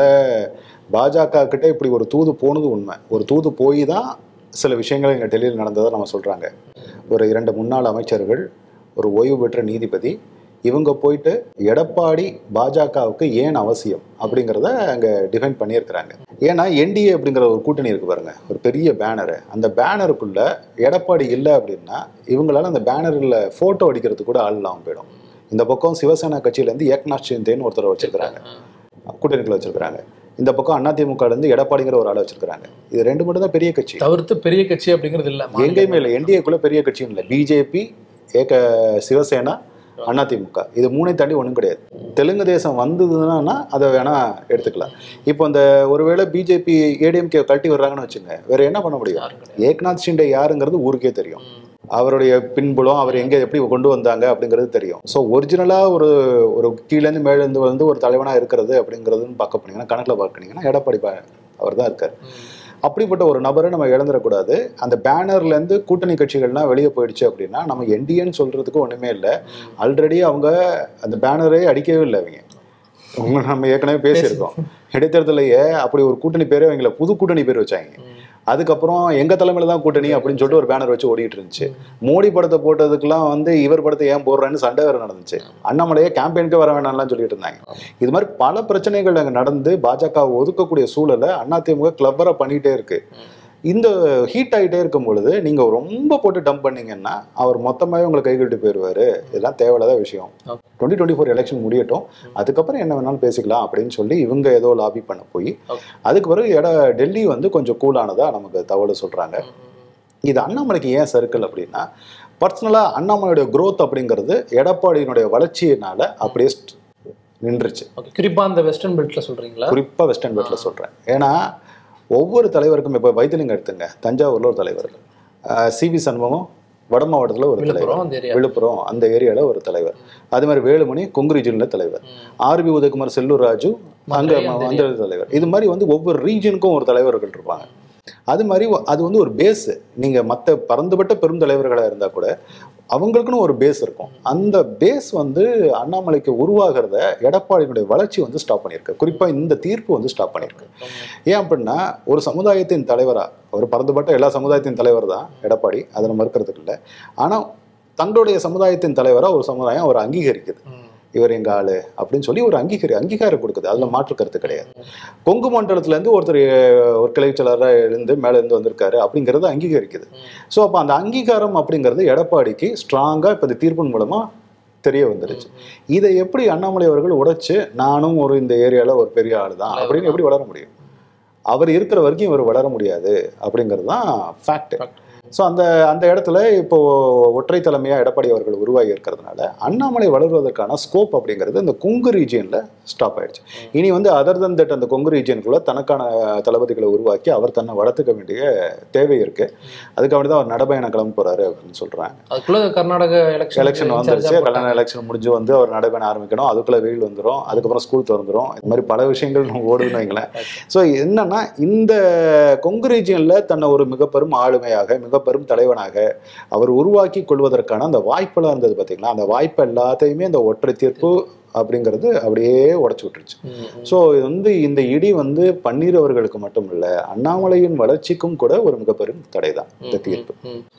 Speaker 2: பாஜக கிட்ட இப்படி ஒரு தூது போனது உண்மை ஒரு தூது போய் தான் சில விஷயங்கள் இங்கே டெல்லியில் நடந்ததை நம்ம சொல்கிறாங்க ஒரு இரண்டு முன்னாள் அமைச்சர்கள் ஒரு ஓய்வு பெற்ற நீதிபதி இவங்க போயிட்டு எடப்பாடி பாஜகவுக்கு ஏன் அவசியம் அப்படிங்கிறத அங்கே டிஃபைன் பண்ணியிருக்கிறாங்க ஏன்னா என்டிஏ அப்படிங்கிற ஒரு கூட்டணி இருக்கு பாருங்க ஒரு பெரிய பேனரு அந்த பேனருக்குள்ள எடப்பாடி இல்லை அப்படின்னா இவங்களால அந்த பேனரில் ஃபோட்டோ அடிக்கிறதுக்கு கூட ஆள் இல்லாமல் போயிடும் இந்த பக்கம் சிவசேனா கட்சியிலேருந்து ஏக்நாத் ஷிந்தேன்னு ஒருத்தரை வச்சிருக்கிறாங்க கூட்டணிக்குள்ள வச்சிருக்கிறாங்க இந்த பக்கம் அதிமுக இருந்து எடப்பாடிங்கிற ஒரு ஆளை வச்சிருக்கிறாங்க இது ரெண்டு மட்டும் தான் பெரிய கட்சி
Speaker 3: தவிர்த்து பெரிய கட்சி அப்படிங்கிறது இல்ல
Speaker 2: எங்கேயுமே இல்லை என்டிஏக்குள்ள பெரிய கட்சியும் இல்லை பிஜேபி ஏக சிவசேனா அதிமுக இது மூணை தாண்டி ஒன்றும் கிடையாது தெலுங்கு தேசம் வந்ததுன்னா அதை வேணா எடுத்துக்கலாம் இப்போ இந்த ஒருவேளை பிஜேபி ஏடிஎம்கே கழட்டி வர்றாங்கன்னு வச்சுங்க வேற என்ன பண்ண முடியும்
Speaker 3: யாரும் கிடையாது
Speaker 2: ஏக்நாத் ஷிண்டே யாருங்கிறது ஊருக்கே தெரியும்
Speaker 3: ம்.
Speaker 2: அவருடைய பின்புலம் அவர் எங்கே எப்படி கொண்டு வந்தாங்க அப்படிங்கிறது தெரியும் ஸோ ஒரிஜினலாக ஒரு ஒரு கீழேருந்து மேலேருந்து வந்து ஒரு தலைவனாக இருக்கிறது அப்படிங்கிறதுன்னு பார்க்க போனீங்கன்னா கணக்கில் பார்க்கனீங்கன்னா எடப்பாடி அவர் தான் இருக்கார்
Speaker 3: ம்.
Speaker 2: அப்படிப்பட்ட ஒரு நபரை நம்ம இழந்துடக்கூடாது அந்த பேனர்லேருந்து கூட்டணி கட்சிகள்லாம் வெளியே போயிடுச்சு அப்படின்னா நம்ம என்டிஏன்னு சொல்கிறதுக்கு ஒன்றுமே இல்லை ஆல்ரெடி அவங்க அந்த பேனரே அடிக்கவே இல்லை அவங்க உங்க நம்ம ஏற்கனவே பேசியிருக்கோம் இடைத்தேர்தலையே அப்படி ஒரு கூட்டணி பேரே அவங்கள புது கூட்டணி பேர் வச்சாங்க
Speaker 3: ம்.
Speaker 2: அதுக்கப்புறம் எங்க தலைமையில தான் கூட்டணி அப்படின்னு சொல்லிட்டு ஒரு பேனர் வச்சு ஓடிட்டு இருந்துச்சு மோடி படத்தை போட்டதுக்கெல்லாம் வந்து இவர் படத்தை ஏன் போடுறேன்னு சண்டை வேற நடந்துச்சு அண்ணாமலையே கேம்பெயினுக்கு வர வேணாம்லாம் சொல்லிட்டு இருந்தாங்க இது மாதிரி பல பிரச்சனைகள் அங்கே நடந்து பாஜக ஒதுக்கக்கூடிய சூழலை அதிமுக கிளவரா பண்ணிட்டே இருக்கு இந்த ஹீட் ஆகிட்டே இருக்கும் பொழுது நீங்க ரொம்ப போட்டு டம்ப் பண்ணீங்கன்னா அவர் மொத்தமாவே உங்களை கைகட்டி போயிடுவாரு இதெல்லாம் தேவையில்லாத விஷயம்
Speaker 3: Okay.
Speaker 2: Twenty twenty four election முடியட்டும் அதுக்கப்புறம் என்ன வேணாலும் பேசிக்கலாம் அப்படின்னு சொல்லி இவங்க ஏதோ லாபி பண்ண போய்
Speaker 3: Okay.
Speaker 2: அதுக்கு பிறகு இட டெல்லி வந்து கொஞ்சம் கூலானதா நமக்கு தகவல் சொல்றாங்க இது அண்ணாமலைக்கு ஏன் சர்க்கிள் அப்படின்னா பர்சனலாக அண்ணாமலையுடைய growth அப்படிங்கிறது எடப்பாடியினுடைய வளர்ச்சியினால அப்படியே st- நின்றுச்சு
Speaker 3: ஓகே குறிப்பா அந்த வெஸ்டர்ன் பெல்ட்ல சொல்றீங்களா
Speaker 2: குறிப்பாக வெஸ்டர்ன் பெல்ட்டில் சொல்கிறேன் ஏன்னா ஒவ்வொரு தலைவருக்கும் இப்போ வைத்திலிங்கம் எடுத்துங்க தஞ்சாவூரில் ஒரு தலைவர் சிவி சண்முகம் வட மாவட்டத்தில் ஒரு தலைவர்
Speaker 3: விழுப்புரம் அந்த ஏரியா
Speaker 2: விழுப்புரம் அந்த ஏரியாவில் ஒரு தலைவர் அது மாதிரி வேலுமணி கொங்கு ரீஜனில் தலைவர் ஆர்பி உதயகுமார் செல்லூர் ராஜு அங்கே
Speaker 3: மதுரை அந்த
Speaker 2: அந்த தலைவர் இது மாதிரி வந்து ஒவ்வொரு ரீஜனுக்கும் ஒரு தலைவர்கள் இருப்பாங்க அது மாதிரி ஒ- அது வந்து ஒரு பேஸ் நீங்க மற்ற பறந்துபட்ட பெரும் தலைவர்களாக இருந்தா கூட அவங்களுக்குன்னு ஒரு பேஸ் இருக்கும் அந்த பேஸ் வந்து அண்ணாமலைக்கு உருவாகிறத எடப்பாடியினுடைய வளர்ச்சி வந்து ஸ்டாப் பண்ணியிருக்கு குறிப்பா இந்த தீர்ப்பு வந்து ஸ்டாப் பண்ணியிருக்கு ஏன் அப்படின்னா ஒரு சமுதாயத்தின் தலைவரா ஒரு பறந்துபட்ட எல்லா சமுதாயத்தின் தலைவர் தான் எடப்பாடி அதை நம்ம மறுக்கிறதுக்கு இல்லை ஆனா தங்களுடைய சமுதாயத்தின் தலைவரா ஒரு சமுதாயம் அவர் அங்கீகரிக்குது
Speaker 3: ம்.
Speaker 2: இவர் எங்க ஆளு அப்படின்னு சொல்லி ஒரு அங்கீகரி அங்கீகாரம் கொடுக்குது அதுல மாற்று கருத்து கிடையாது கொங்கு மண்டலத்துல இருந்து ஒருத்தர் அஹ், ஒரு கிளைச்சலராக இருந்து மேல இருந்து வந்திருக்காரு அப்படிங்கறத அங்கீகரிக்குது
Speaker 3: ம்.
Speaker 2: ஸோ அப்போ அந்த அங்கீகாரம் அப்படிங்கிறது எடப்பாடிக்கு ஸ்ட்ராங்கா இப்போ இந்த தீர்ப்பின் மூலமா தெரிய வந்துருச்சு இதை எப்படி அண்ணாமலை அவர்கள் உடைச்சு நானும் ஒரு இந்த ஏரியால ஒரு பெரிய ஆளு தான் அப்படின்னு எப்படி வளர முடியும் அவர் இருக்கிற வரைக்கும் இவர் வளர முடியாது அப்படிங்கிறது தான் ஃபேக்ட்
Speaker 3: Fact.
Speaker 2: ஸோ அந்த அந்த இடத்துல இப்போ ஒற்றை தலைமையா எடப்பாடி அவர்கள் உருவாகி இருக்கிறதுனால அண்ணாமலை வளருவதற்கான ஸ்கோப் அப்படிங்கிறது இந்த கொங்கு ரீஜியன்ல ஸ்டாப் ஆயிடுச்சு இனி வந்து அதர் தன் தட் அந்த கொங்கு ரீஜியனுக்குள்ள தனக்கான தளபதிகளை உருவாக்கி அவர் தன்னை வளர்த்துக்க வேண்டிய தேவை இருக்கு அதுக்காக தான் அவர் நடபயணம் கிளம்ப போறாரு அப்படின்னு சொல்றாங்க
Speaker 3: அதுக்குள்ள கர்நாடக எலெக்ஷன்
Speaker 2: எலெக்ஷன் வந்துருச்சு கல்யாண எலெக்ஷன் முடிஞ்சு வந்து அவர் நடைபெற ஆரம்பிக்கணும் அதுக்குள்ள வெயில் வந்துடும் அதுக்கப்புறம் ஸ்கூல் திறந்துரும் இது மாதிரி பல விஷயங்கள் நம்ம ஓடுன்னு வைங்களேன் ஸோ என்னன்னா இந்த கொங்கு ரீஜியன்ல தன்னை ஒரு மிக பெரும் ஆளுமையாக மிக பெரும் தலைவனாக அவர் உருவாக்கி கொள்வதற்கான அந்த வாய்ப்பெல்லாம் இருந்தது பார்த்தீங்களா அந்த வாய்ப்பு எல்லாத்தையுமே இந்த ஒற்றை தீர்ப்பு அப்படிங்கிறது அப்படியே உடச்சு விட்டுருச்சு ஸோ இது வந்து இந்த இடி வந்து பன்னீர் அவர்களுக்கு மட்டும் இல்லை அண்ணாமலையின் வளர்ச்சிக்கும் கூட ஒரு மிக பெரும் தடை தான் இந்த தீர்ப்பு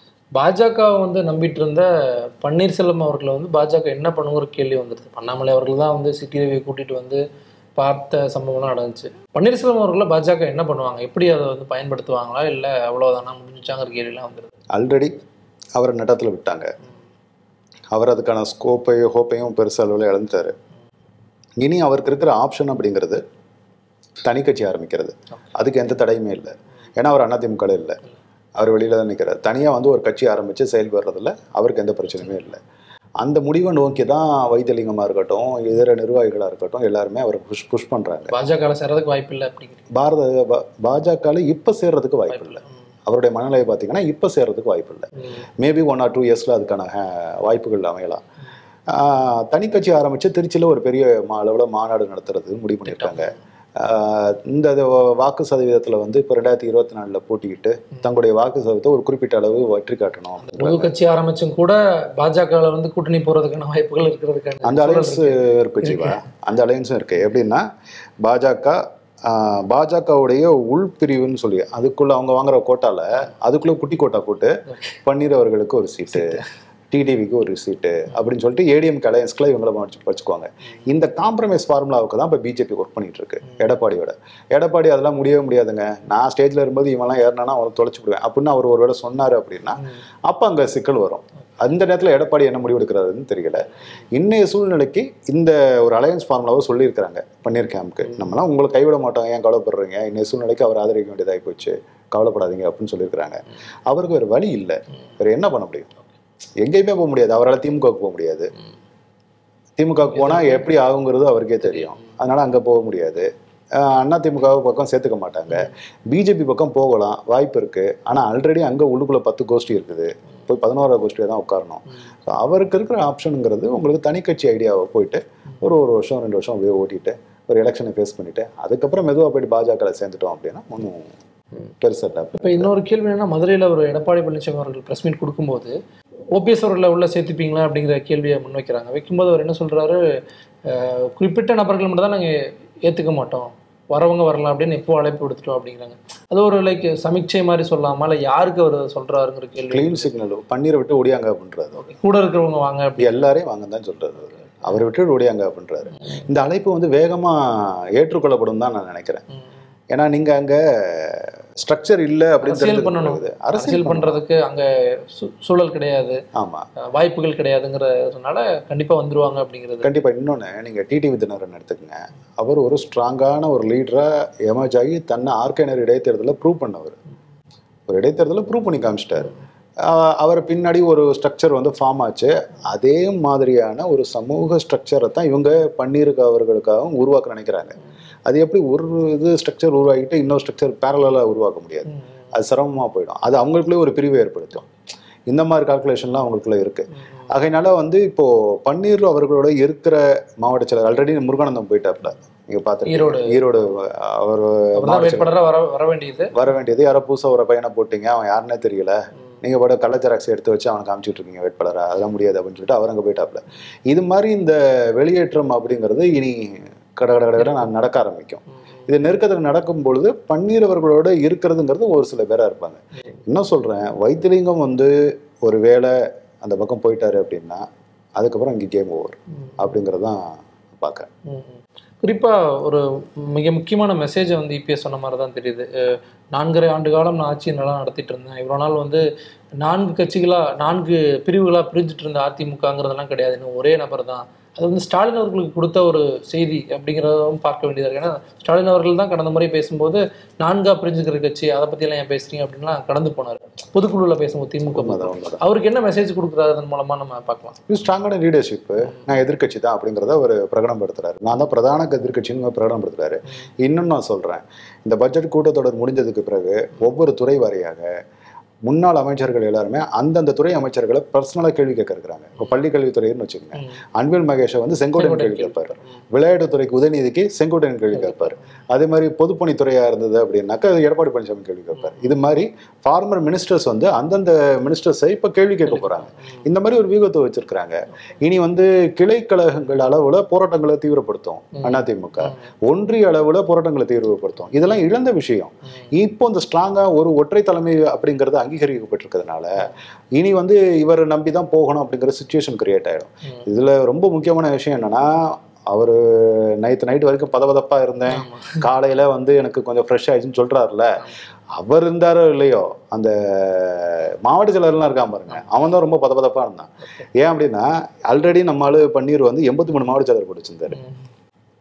Speaker 3: பாஜக வந்து நம்பிட்டு இருந்த பன்னீர்செல்வம் அவர்களை வந்து பாஜக என்ன பண்ணுங்கிற கேள்வி வந்துருது அண்ணாமலை அவர்கள் தான் வந்து சிட்டி ரவியை கூட்டிட்டு வந்து பார்த்த சம்பவம்லாம் நடந்துச்சு பன்னீர்செல்வம் அவர்களை பாஜக என்ன பண்ணுவாங்க எப்படி அதை வந்து பயன்படுத்துவாங்களா இல்லை அவ்வளோதானா முடிஞ்சாங்கிற கேள்விலாம் வந்துருது
Speaker 2: ஆல்ரெடி அவரை நட்டத்தில் விட்டாங்க அவர் அதுக்கான ஸ்கோப்பையும் ஹோப்பையும் பெருசு அளவில் இழந்துட்டாரு இனி அவருக்கு இருக்கிற ஆப்ஷன் அப்படிங்கிறது தனி கட்சி ஆரம்பிக்கிறது அதுக்கு எந்த தடையுமே இல்லை ஏன்னா அவர் அதிமுக இல்லை அவர் வெளியில தான் நிற்கிறார் தனியாக வந்து ஒரு கட்சி ஆரம்பித்து செயல்படுறதுல அவருக்கு எந்த பிரச்சனையுமே இல்லை அந்த முடிவை நோக்கி தான் வைத்தியலிங்கமாக இருக்கட்டும் இதர நிர்வாகிகளாக இருக்கட்டும் எல்லாருமே அவரை புஷ் புஷ் பண்ணுறாங்க
Speaker 3: பாஜக சேர்றதுக்கு வாய்ப்பு இல்லை அப்படிங்கிறீங்க
Speaker 2: பாரத பா- பாஜகவில் இப்போ சேர்றதுக்கு வாய்ப்பு இல்லை அவருடைய மனநிலை பார்த்தீங்கன்னா இப்போ சேர்றதுக்கு வாய்ப்பு இல்லை மேபி ஒன் ஆர் டூ இயர்ஸில் அதுக்கான அஹ், வாய்ப்புகள் அமையலாம் ஆஹ், தனிக்கட்சி ஆரம்பித்து திருச்சியில் ஒரு பெரிய மா அளவில் மாநாடு நடத்துறது முடிவு பண்ணியிருக்காங்க ஆஹ், இந்த இது வாக்கு சதவீதத்தில் வந்து இப்போ ரெண்டாயிரத்தி இருபத்தி நாலில் போட்டிக்கிட்டு தங்களுடைய வாக்கு சதவீதத்தை ஒரு குறிப்பிட்ட அளவு வெற்றி காட்டணும்
Speaker 3: புது கட்சி ஆரம்பிச்சும் கூட பாஜகவில் வந்து கூட்டணி போறதுக்கான வாய்ப்புகள் இருக்கிறதுக்கான
Speaker 2: அந்த
Speaker 3: சூழல்
Speaker 2: அலையன்ஸ்
Speaker 3: இருக்கு.
Speaker 2: இருக்கு ஜீவா அந்த அலையன்ஸும் இருக்கு எப்படின்னா பாஜக ஆஹ், பாஜகவுடைய உள்பிரிவுன்னு சொல்லி அதுக்குள்ள அவங்க வாங்குற கோட்டால அதுக்குள்ள குட்டி கோட்டா போட்டு பன்னீர் அவர்களுக்கு ஒரு சீட்டு டிடிவிக்கு ஒரு சீட்டு அப்படின்னு சொல்லிட்டு ஏடிஎம் அலையன்ஸ்க்குள்ள இவங்கள வச்சு வச்சுக்குவாங்க இந்த காம்ப்ரமைஸ் ஃபார்முலாவுக்கு தான் இப்போ பிஜேபி ஒர்க் பண்ணிட்டு இருக்கு எடப்பாடியோட எடப்பாடி அதெல்லாம் முடியவே முடியாதுங்க நான் ஸ்டேஜ்ல இருக்கும்போது இவன்லாம் ஏறினா அவன் தொலைச்சு விடுவேன் அப்படின்னு அவர் ஒரு வேளை சொன்னாரு அப்படின்னா அப்போ அங்கே சிக்கல் வரும் அந்த நேரத்தில் எடப்பாடி என்ன முடிவு எடுக்கிறாருன்னு தெரியல இன்னைய சூழ்நிலைக்கு இந்த ஒரு அலையன்ஸ் ஃபார்முலாவை சொல்லியிருக்கிறாங்க பன்னீர் கேம்ப்க்கு நம்மலாம் உங்களை கைவிட மாட்டோம் ஏன் கவலைப்படுறீங்க இன்னைய சூழ்நிலைக்கு அவர் ஆதரிக்க வேண்டியதாகி போச்சு கவலைப்படாதீங்க அப்படின்னு சொல்லியிருக்கிறாங்க அவருக்கு வேறு வழி இல்லை வேறு என்ன பண்ண முடியும் எங்கேயுமே போக முடியாது அவரால் திமுகவுக்கு போக முடியாது திமுகவுக்கு போனால் எப்படி ஆகுங்கிறது அவருக்கே தெரியும் அதனால அங்கே போக முடியாது அஹ் அண்ணா திமுக பக்கம் சேர்த்துக்க மாட்டாங்க பிஜேபி பக்கம் போகலாம் வாய்ப்பு இருக்கு ஆனால் ஆல்ரெடி அங்கே உள்ளுக்குள்ள பத்து கோஷ்டி இருக்குது போய் பதினோரா கோஷ்டியை தான் உட்காரணும் ஸோ அவருக்கு இருக்கிற ஆப்ஷனுங்கிறது உங்களுக்கு தனிக்கட்சி ஐடியாவை போயிட்டு ஒரு ஒரு வருஷம் ரெண்டு வருஷம் அப்படியே ஓட்டிட்டு ஒரு எலெக்ஷனை ஃபேஸ் பண்ணிட்டு அதுக்கப்புறம் மெதுவாக போயிட்டு பாஜகவில் சேர்ந்துட்டோம் அப்படின்னா ஒன்றும் பெருசாக
Speaker 3: இப்போ இன்னொரு கேள்வி என்னன்னா மதுரையில் ஒரு எடப்பாடி பழனிசாமி அவர்கள் ப்ரெஸ் மீட் கொடுக்கும்போது ஓபிஎஸ் அவர்களை உள்ள சேர்த்துப்பீங்களா அப்படிங்கிற கேள்வியை முன்வைக்கிறாங்க வைக்கும்போது அவர் என்ன சொல்றாரு அஹ், குறிப்பிட்ட நபர்கள் மட்டும் தான் நாங்கள் ஏற்றுக்க மாட்டோம் வரவங்க வரலாம் அப்படின்னு இப்போ அழைப்பு விடுத்துட்டோம் அப்படிங்கிறாங்க அது ஒரு லைக் சமீட்சை மாதிரி சொல்லாமா இல்லை யாருக்கு அவர் சொல்றாருங்கிற கேள்வி
Speaker 2: க்ளீன் சிக்னல் பன்னீரை விட்டு ஒடியாங்க அப்படின்றது
Speaker 3: கூட இருக்கிறவங்க வாங்க அப்படி
Speaker 2: இப்படி எல்லாரையும் வாங்க தான் சொல்றாரு அவரு அவரை விட்டு ஒடியாங்க அப்படின்றாரு இந்த அழைப்பு வந்து வேகமா ஏற்றுக்கொள்ளப்படும் தான் நான் நினைக்கிறேன்
Speaker 3: ம்.
Speaker 2: ஏன்னா நீங்க அங்க ஸ்ட்ரக்சர் இல்ல அப்படின்னு
Speaker 3: அரசியல்
Speaker 2: தெரிஞ்சுக்க
Speaker 3: பண்ணணும்.
Speaker 2: முடியுது.
Speaker 3: அரசியல் பண்றதுக்கு அங்க சூ- சூழல் கிடையாது
Speaker 2: ஆமா
Speaker 3: அஹ், வாய்ப்புகள் கிடையாதுங்கிறதுனால கண்டிப்பா வந்துருவாங்க அப்படிங்கிறது
Speaker 2: கண்டிப்பா இன்னொன்னு நீங்க டிடி விதினரன் எடுத்துக்கங்க அவர் ஒரு ஸ்ட்ராங்கான ஒரு லீடரா எமர்ஜ் ஆகி தன்னை ஆர்கேனர் இடைத்தேர்தலில் ப்ரூவ் பண்ணவர் ஒரு இடைத்தேர்தலில் ப்ரூவ் பண்ணி காமிச்சிட்டாரு ஆஹ் அவர் பின்னாடி ஒரு ஸ்ட்ரக்சர் வந்து ஃபார்ம் ஆச்சு அதே மாதிரியான ஒரு சமூக ஸ்ட்ரக்சரை தான் இவங்க பன்னீருக்கு அவர்களுக்காகவும் உருவாக்க நினைக்கிறாங்க அது எப்படி ஒரு இது ஸ்ட்ரக்சர் உருவாக்கிட்டு இன்னொரு ஸ்ட்ரக்சர் பேரலாக உருவாக்க முடியாது
Speaker 3: ம்.
Speaker 2: அது சிரமமாக போயிடும் அது அவங்களுக்குள்ளே ஒரு பிரிவை ஏற்படுத்தும் இந்த மாதிரி கால்குலேஷன்லாம் அவங்களுக்குள்ள இருக்கு ஆகையினால வந்து இப்போ பன்னீர் அவர்களோட இருக்கிற மாவட்ட செயலர் ஆல்ரெடி முருகானந்தம் போயிட்டாப்ல நீங்க பார்த்து
Speaker 3: ஈரோடு.
Speaker 2: ஈரோடு அவர்
Speaker 3: அவர்தான்
Speaker 2: மாவட்ட செயலர்
Speaker 3: வேட்பாளரா வர வர வேண்டியது
Speaker 2: வர வேண்டியது யாரோ புதுசா ஒரு பையனை போட்டீங்க அவன் யாருன்னே தெரியல நீங்க பாட கள்ள ஜெராக்ஸ் எடுத்து வச்சு அவனை காமிச்சிட்டு இருக்கீங்க வேட்பாளரா அதெல்லாம் முடியாது அப்படின்னு சொல்லிட்டு அவர் அங்க போயிட்டாப்ல இது மாதிரி இந்த வெளியேற்றம் அப்படிங்கிறது இனி கட கட கட கடன்னு நடக்க ஆரம்பிக்கும் இது நெருக்கத்தில் நடக்கும் பொழுது பன்னீர் அவர்களோட இருக்கிறதுங்கிறது ஒரு சில பேரா இருப்பாங்க என்ன சொல்றேன் வைத்திலிங்கம் வந்து ஒரு வேளை அந்த பக்கம் போயிட்டாரு அப்படின்னா அதுக்கப்புறம் இங்கே கேம் ஓவர் அப்படிங்கிறது தான் பார்க்க
Speaker 3: ம், ம். குறிப்பா ஒரு மிக முக்கியமான மெசேஜை வந்து இபிஎஸ் சொன்ன மாதிரி தான் தெரியுது அஹ், நான்கரை ஆண்டு காலம் நான் ஆட்சியை நல்லா நடத்திட்டு இருந்தேன் இவ்வளோ நாள் வந்து நான்கு கட்சிகளா நான்கு பிரிவுகளா பிரிஞ்சுட்டு இருந்த அதிமுகங்கிறதெல்லாம் கிடையாது இன்னும் ஒரே நபர் தான் அது வந்து ஸ்டாலின் அவர்களுக்கு கொடுத்த ஒரு செய்தி அப்படிங்கிறதும் பார்க்க வேண்டியதாக இருக்கு ஏன்னா ஸ்டாலின் அவர்கள் தான் கடந்த முறை பேசும்போது நான்கா பிரிஞ்சுக்கிற கட்சி அதை பற்றியெல்லாம் ஏன் பேசுறீங்க அப்படின்லாம் கடந்து போனார் பொதுக்குழுவில் பேசும்போது திமுக
Speaker 2: உண்மைதான், உண்மைதான்.
Speaker 3: அவருக்கு என்ன மெசேஜ் கொடுக்குறாரு அதன் மூலமா நம்ம பார்க்கலாம்
Speaker 2: இது ஸ்ட்ராங்கான லீடர்ஷிப் நான் எதிர்க்கட்சி தான் அப்படிங்கிறத அவர் பிரகடனப்படுத்துறாரு நான் தான் பிரதான எதிர்க்கட்சின்னு பிரகடனப்படுத்துறாரு இன்னும் நான் சொல்றேன் இந்த பட்ஜெட் கூட்டத்தொடர் முடிஞ்சதுக்கு பிறகு ஒவ்வொரு துறை வாரியாக முன்னாள் அமைச்சர்கள் எல்லாருமே அந்தந்த துறை அமைச்சர்களை பர்சனலாக கேள்வி கேட்க இருக்கிறாங்க இப்போ பள்ளி கல்வித்துறைன்னு வச்சுக்கோங்க
Speaker 3: ம்.
Speaker 2: அன்பில் மகேஷை வந்து செங்கோட்டையன் கேள்வி கேட்பாரு விளையாட்டுத்துறைக்கு உதயநிதிக்கு செங்கோட்டையன் கேள்வி கேட்பார் அதே மாதிரி பொதுப்பணித்துறையா இருந்தது அப்படின்னாக்கா அது எடப்பாடி பழனிசாமி கேள்வி கேட்பார் இது மாதிரி ஃபார்மர் மினிஸ்டர்ஸ் வந்து அந்தந்த மினிஸ்டர்ஸை இப்போ கேள்வி கேட்க போறாங்க இந்த மாதிரி ஒரு வியூகத்தை வச்சிருக்கிறாங்க இனி வந்து கிளை கழகங்கள் அளவுல போராட்டங்களை தீவிரப்படுத்தும் அதிமுக ஒன்றிய அளவுல போராட்டங்களை தீவிரப்படுத்தும் இதெல்லாம் இழந்த விஷயம் இப்போ இந்த ஸ்ட்ராங்கா ஒரு ஒற்றை தலைமை அப்படிங்கிறது அங்கீகரிக்கப்பட்டிருக்கிறதுனால இனி வந்து இவர் நம்பி தான் போகணும் அப்படிங்கிற சுச்சுவேஷன் கிரியேட் ஆயிடும்
Speaker 3: ம்.
Speaker 2: இதுல ரொம்ப முக்கியமான விஷயம் என்னன்னா அவர் நைட்டு நைட் வரைக்கும் பதபதப்பா இருந்தேன்
Speaker 3: ஆமா.
Speaker 2: காலையில வந்து எனக்கு கொஞ்சம் ஃப்ரெஷ் ஆயிடுச்சுன்னு சொல்றாருல அவர் இருந்தாரோ இல்லையோ அந்த மாவட்ட செயலர்லாம் இருக்கான் பாருங்க அவன் தான் ரொம்ப பதபதப்பா இருந்தான் ஏன் அப்படின்னா ஆல்ரெடி நம்ம ஆளு பன்னீர் வந்து எண்பத்தி மூணு மாவட்ட செயலர் படிச்சிருந்தாரு
Speaker 3: ம்.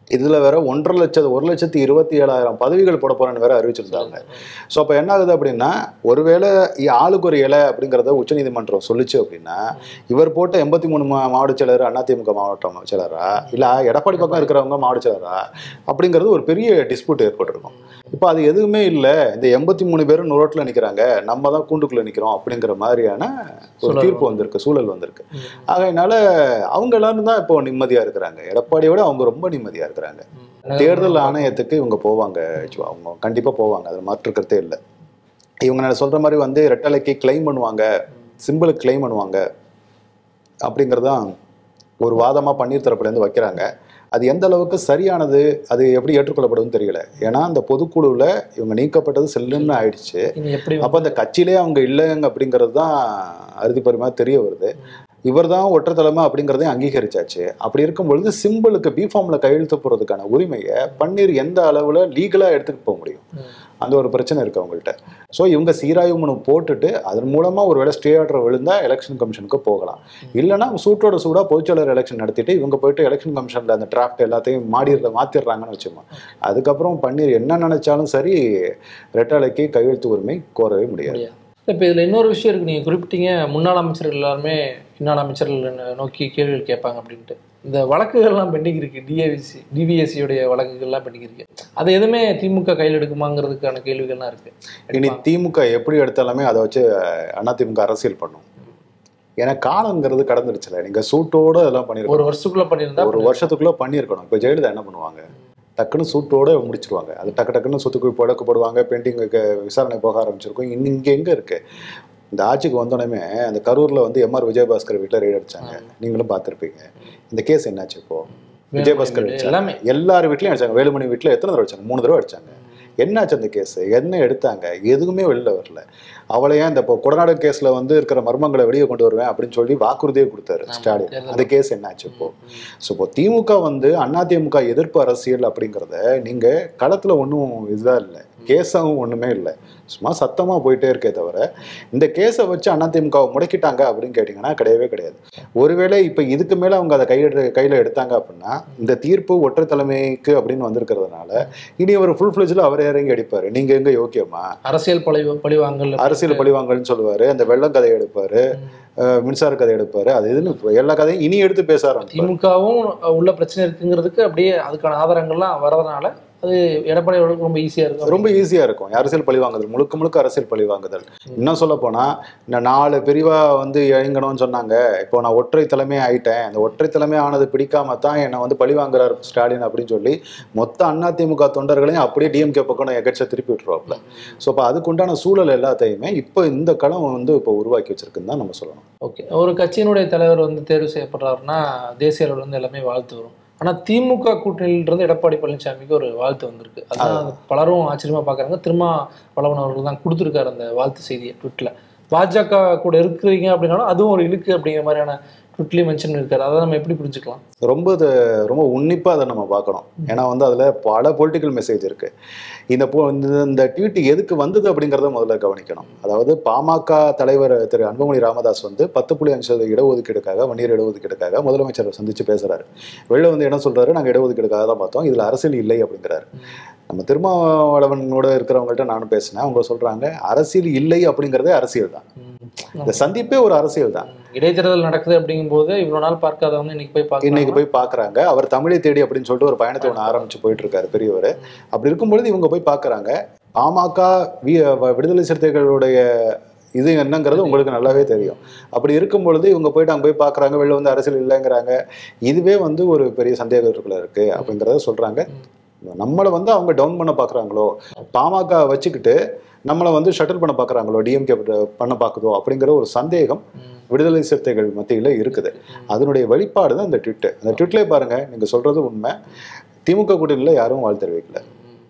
Speaker 2: இதுல வேற ஒன்றரை லட்சத்து ஒரு லட்சத்தி இருபத்தி ஏழாயிரம் பதவிகள் போட போறேன்னு வேற அறிவிச்சிருந்தாங்க ஸோ அப்போ என்ன ஆகுது அப்படின்னா ஒருவேளை இ- ஆளுக்கு ஒரு இலை அப்படிங்கிறத உச்சநீதிமன்றம் சொல்லுச்சு அப்படின்னா இவர் போட்ட எண்பத்தி மூணு மா மாவட்ட செயலர் அதிமுக மாவட்ட செயலரா இல்லை எடப்பாடி பக்கம் இருக்கிறவங்க மாவட்ட செயலரா அப்படிங்கிறது ஒரு பெரிய டிஸ்பியூட் ஏற்பட்டிருக்கும் இப்போ அது எதுவுமே இல்லை இந்த எண்பத்தி மூணு பேரும் ரோட்டில் நிற்கிறாங்க நம்ம தான் கூண்டுக்குள்ளே நிற்கிறோம் அப்படிங்கிற மாதிரியான ஒரு
Speaker 3: சூழல்
Speaker 2: தீர்ப்பு வந்திருக்கு சூழல் வந்திருக்கு ஆகையினால அவங்க எல்லாரும் தான் இப்போ நிம்மதியாக இருக்கிறாங்க எடப்பாடியை விட அவங்க ரொம்ப நிம்மதியாக இருக்கிறாங்க தேர்தல் ஆணையத்துக்கு இவங்க போவாங்க சிவா. அவங்க கண்டிப்பாக போவாங்க அதில் மாற்றுக்கிறதே இல்லை இவங்க நான் சொல்கிற மாதிரி வந்து ரெட்டலைக்கு கிளைம் பண்ணுவாங்க சிம்பிளுக்கு கிளைம் பண்ணுவாங்க அப்படிங்கிறதான் ஒரு வாதமாக பன்னீர் தரப்புலேருந்து வைக்கிறாங்க அது எந்த அளவுக்கு சரியானது அது எப்படி ஏற்றுக்கொள்ளப்படும்னு தெரியல ஏன்னா அந்த பொதுக்குழுவில் இவங்க நீக்கப்பட்டது செல்லுன்னு ஆயிடுச்சு
Speaker 3: இனி எப்படி
Speaker 2: அப்போ அந்த கட்சியிலே அவங்க இல்லைங்க அப்படிங்கிறது தான் அறுதிப்பெருமா தெரிய வருது இவர் தான் ஒற்றைத்தலைமை அப்படிங்கிறதையும் அங்கீகரிச்சாச்சு அப்படி இருக்கும் பொழுது சிம்பிளுக்கு பி ஃபார்மில் கையெழுத்து போடுறதுக்கான உரிமையை பன்னீர் எந்த அளவில் லீகலாக எடுத்துட்டு போக முடியும்
Speaker 3: ம்.
Speaker 2: அந்த ஒரு பிரச்சனை இருக்கு அவங்கள்ட்ட ஸோ இவங்க சீராய்வு மனு போட்டுட்டு அதன் மூலமாக ஒரு வேளை ஸ்டே ஆர்டர் விழுந்தா எலெக்ஷன் கமிஷனுக்கு போகலாம் இல்லைன்னா சூட்டோட சூடாக பொதுச்செயலர் எலெக்ஷன் நடத்திட்டு இவங்க போயிட்டு எலெக்ஷன் கமிஷனில் அந்த டிராஃப்ட் எல்லாத்தையும் மாடிடுற மாற்றிடுறாங்கன்னு வச்சுக்கோங்க அதுக்கப்புறம் பன்னீர் என்ன நினைச்சாலும் சரி ரெட்டாலைக்கு கையெழுத்து உரிமை கோரவே முடியாது
Speaker 3: முடியாது இப்போ இதில் இன்னொரு விஷயம் இருக்கு நீங்கள் குறிப்பிட்டீங்க முன்னாள் அமைச்சர்கள் எல்லாருமே இன்னாள் அமைச்சர்கள் நோக்கி கேள்விகள் கேட்பாங்க அப்படின்ட்டு இந்த வழக்குகள்லாம் பெண்டிங் இருக்கு டிஏவிசி டிவிஎஸ்சியுடைய வழக்குகள்லாம் பெண்டிங் இருக்கு அதை எதுவுமே திமுக கையில் எடுக்குமாங்கிறதுக்கான கேள்விகள்லாம் இருக்கு
Speaker 2: இனி திமுக எப்படி எடுத்தாலுமே அதை வச்சு அதிமுக அரசியல் பண்ணும் ஏன்னா காலங்கிறது கடந்துருச்சுல நீங்க சூட்டோட இதெல்லாம் பண்ணிருக்கோம்
Speaker 3: ஒரு வருஷத்துக்குள்ள பண்ணியிருந்தா
Speaker 2: ஒரு வருஷத்துக்குள்ள பண்ணியிருக்கணும் இப்போ ஜெயலலிதா என்ன பண்ணுவாங்க டக்குன்னு சூட்டோட முடிச்சிருவாங்க அது டக்கு டக்குன்னு சொத்துக்கு வழக்கு போடுவாங்க பெயிண்டிங்கு விசாரணை போக ஆரம்பிச்சிருக்கும் இன்னும் இங்கே எங்கே இருக்கு இந்த ஆட்சிக்கு வந்தோடனே அந்த கரூர்ல வந்து எம்ஆர் விஜயபாஸ்கர் வீட்டில் ரெய்டு அடிச்சாங்க நீங்களும் பார்த்துருப்பீங்க இந்த கேஸ் என்னாச்சு இப்போ விஜயபாஸ்கர்
Speaker 3: வீடு,
Speaker 2: அடிச்சாங்க.
Speaker 3: எல்லாமே.
Speaker 2: எல்லார் வீட்லயும் அடிச்சாங்க வேலுமணி வீட்டில் எத்தனை தடவை அடிச்சாங்க மூணு தடவை அடிச்சாங்க என்னாச்சு அந்த கேஸ் என்ன எடுத்தாங்க எதுவுமே வெளில வரல அவளை ஏன் இந்த இப்போ கொடநாடு கேஸ்ல வந்து இருக்கிற மர்மங்களை வெளியே கொண்டு வருவேன் அப்படின்னு சொல்லி வாக்குறுதியே கொடுத்தாரு ஸ்டாலின்
Speaker 3: தேர்தல்
Speaker 2: அந்த கேஸ் என்னாச்சு இப்போ ஸோ இப்போ திமுக வந்து அதிமுக எதிர்ப்பு அரசியல் அப்படிங்கிறத நீங்க களத்துல ஒன்றும் இதுதான் இல்லை கேஸாகவும் ஒண்ணுமே இல்லை சும்மா சத்தமா போயிட்டே இருக்கே தவிர இந்த கேஸை வச்சு அதிமுகவை முடக்கிட்டாங்க அப்படின்னு கேட்டிங்கன்னா கிடையவே கிடையாது ஒருவேளை இப்போ இதுக்கு மேலே அவங்க அதை கையில் கையில் எடுத்தாங்க அப்படின்னா இந்த தீர்ப்பு ஒற்றை தலைமைக்கு அப்படின்னு வந்திருக்கிறதுனால இனி அவர் ஃபுல் ஃப்ளெஜில் அவர் இறங்கி அடிப்பார் நீங்கள் எங்கே யோக்கியமா
Speaker 3: அரசியல் பழி பழிவாங்கல்
Speaker 2: அரசியல் பழிவாங்கல்னு சொல்லுவார் அந்த வெள்ளம் கதை எடுப்பார் மின்சார கதை எடுப்பார் அது இதுன்னு இப்ப எல்லா கதையும் இனி எடுத்து பேச ஆரம்பிப்பார்
Speaker 3: திமுகவும் உள்ள பிரச்சனை இருக்குங்கிறதுக்கு அப்படியே அதுக்கான ஆதாரங்கள்லாம் வரதுனால அது எடப்பாடி அவர்களுக்கு ரொம்ப ஈஸியா இருக்கும்
Speaker 2: ரொம்ப ஈஸியா இருக்கும் அரசியல் பழிவாங்குதல் முழுக்க முழுக்க அரசியல் பழிவாங்குதல் இன்னும் சொல்ல போனா இந்த நாலு பிரிவா வந்து இயங்கணும்னு சொன்னாங்க இப்போ நான் ஒற்றை தலைமை ஆயிட்டேன் அந்த ஒற்றை தலைமை ஆனது பிடிக்காம தான் என்னை வந்து பழிவாங்குறாரு ஸ்டாலின் அப்படின்னு சொல்லி மொத்த அதிமுக தொண்டர்களையும் அப்படியே டிஎம்கே பக்கம் எகச்ச திருப்பி விட்டுருவாப்ல ஸோ அப்போ அதுக்குண்டான சூழல் எல்லாத்தையுமே இப்போ இந்த களம் வந்து இப்போ உருவாக்கி வச்சிருக்குன்னு தான் நம்ம சொல்லணும்
Speaker 3: ஓகே ஒரு கட்சியினுடைய தலைவர் வந்து தேர்வு செய்யப்படுறாருன்னா தேசிய அளவில் வந்து எல்லாமே வாழ்த்து வரும் ஆனா திமுக கூட்டணியிலிருந்து எடப்பாடி பழனிசாமிக்கு ஒரு வாழ்த்து வந்திருக்கு அதான் பலரும் ஆச்சரியமா பார்க்கறாங்க திருமா வளவன் அவர்கள் தான் கொடுத்துருக்காரு அந்த வாழ்த்து செய்தியை ட்விட்டில் பாஜக கூட இருக்கிறீங்க அப்படின்னாலும் அதுவும் ஒரு இழுக்கு அப்படிங்கிற மாதிரியான ட்விட்லேயும் மென்ஷன் இருக்காரு அதை நம்ம எப்படி புரிஞ்சுக்கலாம்
Speaker 2: ரொம்ப இது ரொம்ப உன்னிப்பாக அதை நம்ம பார்க்கணும் ஏன்னா வந்து அதில் பல பொலிட்டிக்கல் மெசேஜ் இருக்கு இந்த போ இந்த- இந்த ட்வீட் எதுக்கு வந்தது அப்படிங்கிறத முதல்ல கவனிக்கணும் அதாவது பாமக தலைவர் திரு அன்புமணி ராமதாஸ் வந்து பத்து புள்ளி அஞ்சு சதவீத இடஒதுக்கீடுக்காக வன்னியர் இடஒதுக்கீடுக்காக முதலமைச்சரை சந்திச்சு பேசுறாரு வெளில வந்து என்ன சொல்றாரு நாங்கள் இடஒதுக்கீடுக்காக தான் பார்த்தோம் இதில் அரசியல் இல்லை அப்படிங்கிறாரு நம்ம திருமாவளவனோட இருக்கிறவங்கள்ட்ட நானும் பேசினேன் அவங்க சொல்றாங்க அரசியல் இல்லை அப்படிங்கிறதே அரசியல் தான் இந்த சந்திப்பே ஒரு அரசியல் தான்
Speaker 3: இடைத்தேர்தல் நடக்குது அப்படிங்கும்போது இவ்வளவு நாள் பார்க்காதவங்க இன்னைக்கு போய்
Speaker 2: இன்னைக்கு
Speaker 3: பார்க்க
Speaker 2: போய் பார்க்கறாங்க அவர் தமிழை தேடி அப்படின்னு சொல்லிட்டு ஒரு பயணத்தை ஒன்று ஆரம்பிச்சு போயிட்டு இருக்காரு பெரியவர் அப்படி இருக்கும்பொழுது இவங்க போய் பார்க்கறாங்க பாமக வி- வ- விடுதலை சிறுத்தைகளுடைய இது என்னங்கிறது உங்களுக்கு நல்லாவே தெரியும் அப்படி இருக்கும் பொழுது இவங்க போயிட்டு அங்கே போய் பார்க்கறாங்க வெளில வந்து அரசியல் இல்லைங்கிறாங்க இதுவே வந்து ஒரு பெரிய சந்தேகத்துக்குள்ள இருக்கு அப்படிங்கிறத சொல்றாங்க நம்மளை வந்து அவங்க டவுன் பண்ண பார்க்கறாங்களோ பாமக வச்சுக்கிட்டு நம்மளை வந்து ஷட்டில் பண்ண பார்க்கறாங்களோ டிஎம்கே பண்ண பார்க்குதோ அப்படிங்கிற ஒரு சந்தேகம் விடுதலை சிறுத்தைகள் மத்தியில் இருக்குது அதனுடைய வெளிப்பாடு தான் இந்த ட்விட்டு அந்த ட்விட்லேயே பாருங்க நீங்க சொல்றது உண்மை திமுக கூட்டணியில் யாரும் வாழ்த்து தெரிவிக்கல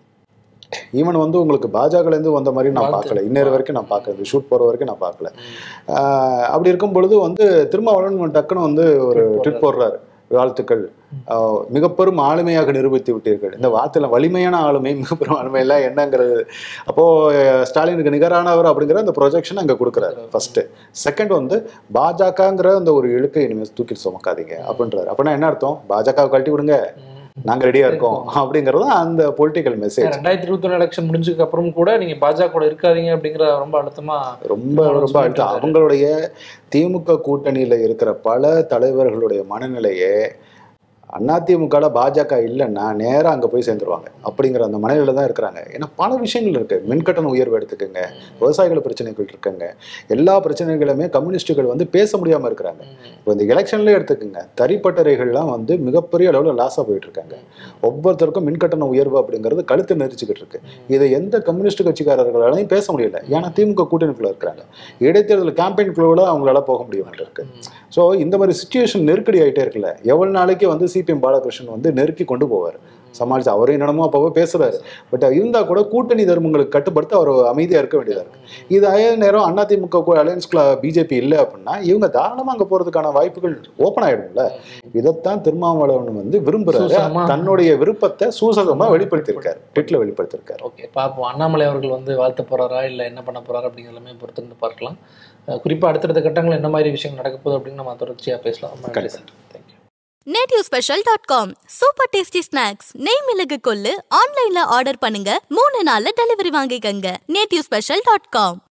Speaker 2: ஈவன் வந்து உங்களுக்கு பாஜகலேருந்து வந்த மாதிரி நான்
Speaker 3: வாழ்த்து.
Speaker 2: பார்க்கல இன்னொரு வரைக்கும் நான் பார்க்கல ஷூட் போகிற வரைக்கும் நான் பார்க்கல ஆஹ் அப்படி இருக்கும் பொழுது வந்து திருமாவளவன் டக்குன்னு வந்து ஒரு ட்விட் போடுறாரு வாழ்த்துக்கள் ஆஹ் மிகப்பெரும் ஆளுமையாக நிரூபித்து விட்டீர்கள் இந்த வார்த்தையில வலிமையான ஆளுமை மிகப்பெரும் ஆளுமை எல்லாம் என்னங்கிறது அப்போ அஹ், ஸ்டாலினுக்கு நிகரானவர் அப்படிங்கிற அந்த ப்ரொஜெக்ஷன் அங்க கொடுக்குறாரு ஃபர்ஸ்ட் செகண்ட் வந்து பாஜகங்கிற அந்த ஒரு இழுக்கை இனிமேல் தூக்கி சுமக்காதீங்க அப்படின்றாரு அப்படின்னா என்ன அர்த்தம் பாஜக கழட்டி விடுங்க நாங்க ரெடியா இருக்கோம் அப்படிங்கிறது தான் அந்த பொலிட்டிக்கல் மெசேஜ்
Speaker 3: ரெண்டாயிரத்தி இருபத்தி ஒன்று எலெக்ஷன் முடிஞ்சதுக்கு அப்புறம் கூட நீங்க பாஜக கூட இருக்காதீங்க அப்படிங்கிற ரொம்ப அழுத்தமா
Speaker 2: ரொம்ப ரொம்ப அழுத்தம் அவங்களுடைய திமுக கூட்டணியில இருக்கிற பல தலைவர்களுடைய மனநிலையே அதிமுகல பாஜக இல்லைன்னா நேரா அங்க போய் சேர்ந்துருவாங்க அப்படிங்கிற அந்த மனநிலையில தான் இருக்கிறாங்க ஏன்னா பல விஷயங்கள் இருக்கு மின்கட்டண உயர்வு எடுத்துக்கோங்க விவசாயிகள் பிரச்சனைகள் இருக்குங்க எல்லா பிரச்சனைகளுமே கம்யூனிஸ்டுகள் வந்து பேச முடியாம இருக்கிறாங்க இப்போ இந்த எலெக்ஷன்லேயே எடுத்துக்கோங்க தறிப்பட்டறைகள்லாம் வந்து மிகப்பெரிய அளவில் லாஸாக போயிட்டு இருக்காங்க ஒவ்வொருத்தருக்கும் மின்கட்டண உயர்வு அப்படிங்கிறது கழுத்து நெரிச்சுக்கிட்டு இருக்கு இதை எந்த கம்யூனிஸ்ட் கட்சிக்காரர்களாலையும் பேச முடியல ஏன்னா திமுக கூட்டணிக்குள்ள இருக்கிறாங்க இடைத்தேர்தல் கேம்பெயின் குழுவில் அவங்களால போக முடியும் இருக்கு ஸோ இந்த மாதிரி சுச்சுவேஷன் நெருக்கடி ஆகிட்டே இருக்குல்ல எவ்வளவு நாளைக்கு வந்து சிபிஎம் பாலகிருஷ்ணன் வந்து நெருக்கி கொண்டு போவார் சமாளிச்சு அவரே என்னமோ அப்பவே பேசுறாரு பட் இருந்தா கூட கூட்டணி தர்மங்களுக்கு கட்டுப்படுத்த அவர் அமைதியா இருக்க வேண்டியதா இருக்கு இது அதே நேரம் அதிமுக அலையன்ஸ்குள்ள பிஜேபி இல்லை அப்படின்னா இவங்க தாராளமா அங்க போறதுக்கான வாய்ப்புகள் ஓப்பன் ஆயிடும்ல இதைத்தான் திருமாவளவன் வந்து விரும்புறாரு
Speaker 3: சூசகமா.
Speaker 2: தன்னுடைய விருப்பத்தை சூசகமா வெளிப்படுத்தியிருக்காரு ட்விட்ல வெளிப்படுத்தியிருக்காரு
Speaker 3: ஓகே பார்ப்போம் அண்ணாமலை அவர்கள் வந்து வாழ்த்த போறாரா இல்லை என்ன பண்ண போறாரா அப்படிங்கிற எல்லாமே பொறுத்திருந்து பார்க்கலாம் அஹ் குறிப்பா அடுத்தடுத்த கட்டங்கள் என்ன மாதிரி விஷயங்கள் நடக்க போகுது அப்படின்னு நம்ம தொடர்ச்சியா பேசலாம் ரொம்ப நன்றி sir thank you
Speaker 1: native special dot com super tasty snacks நெய் மிளகு கொள்ளு ஆன்லைன்ல ஆர்டர் பண்ணுங்க மூணு நாள்ல டெலிவரி வாங்கிக்கங்க நேட்டிவ் ஸ்பெஷல் டாட் காம்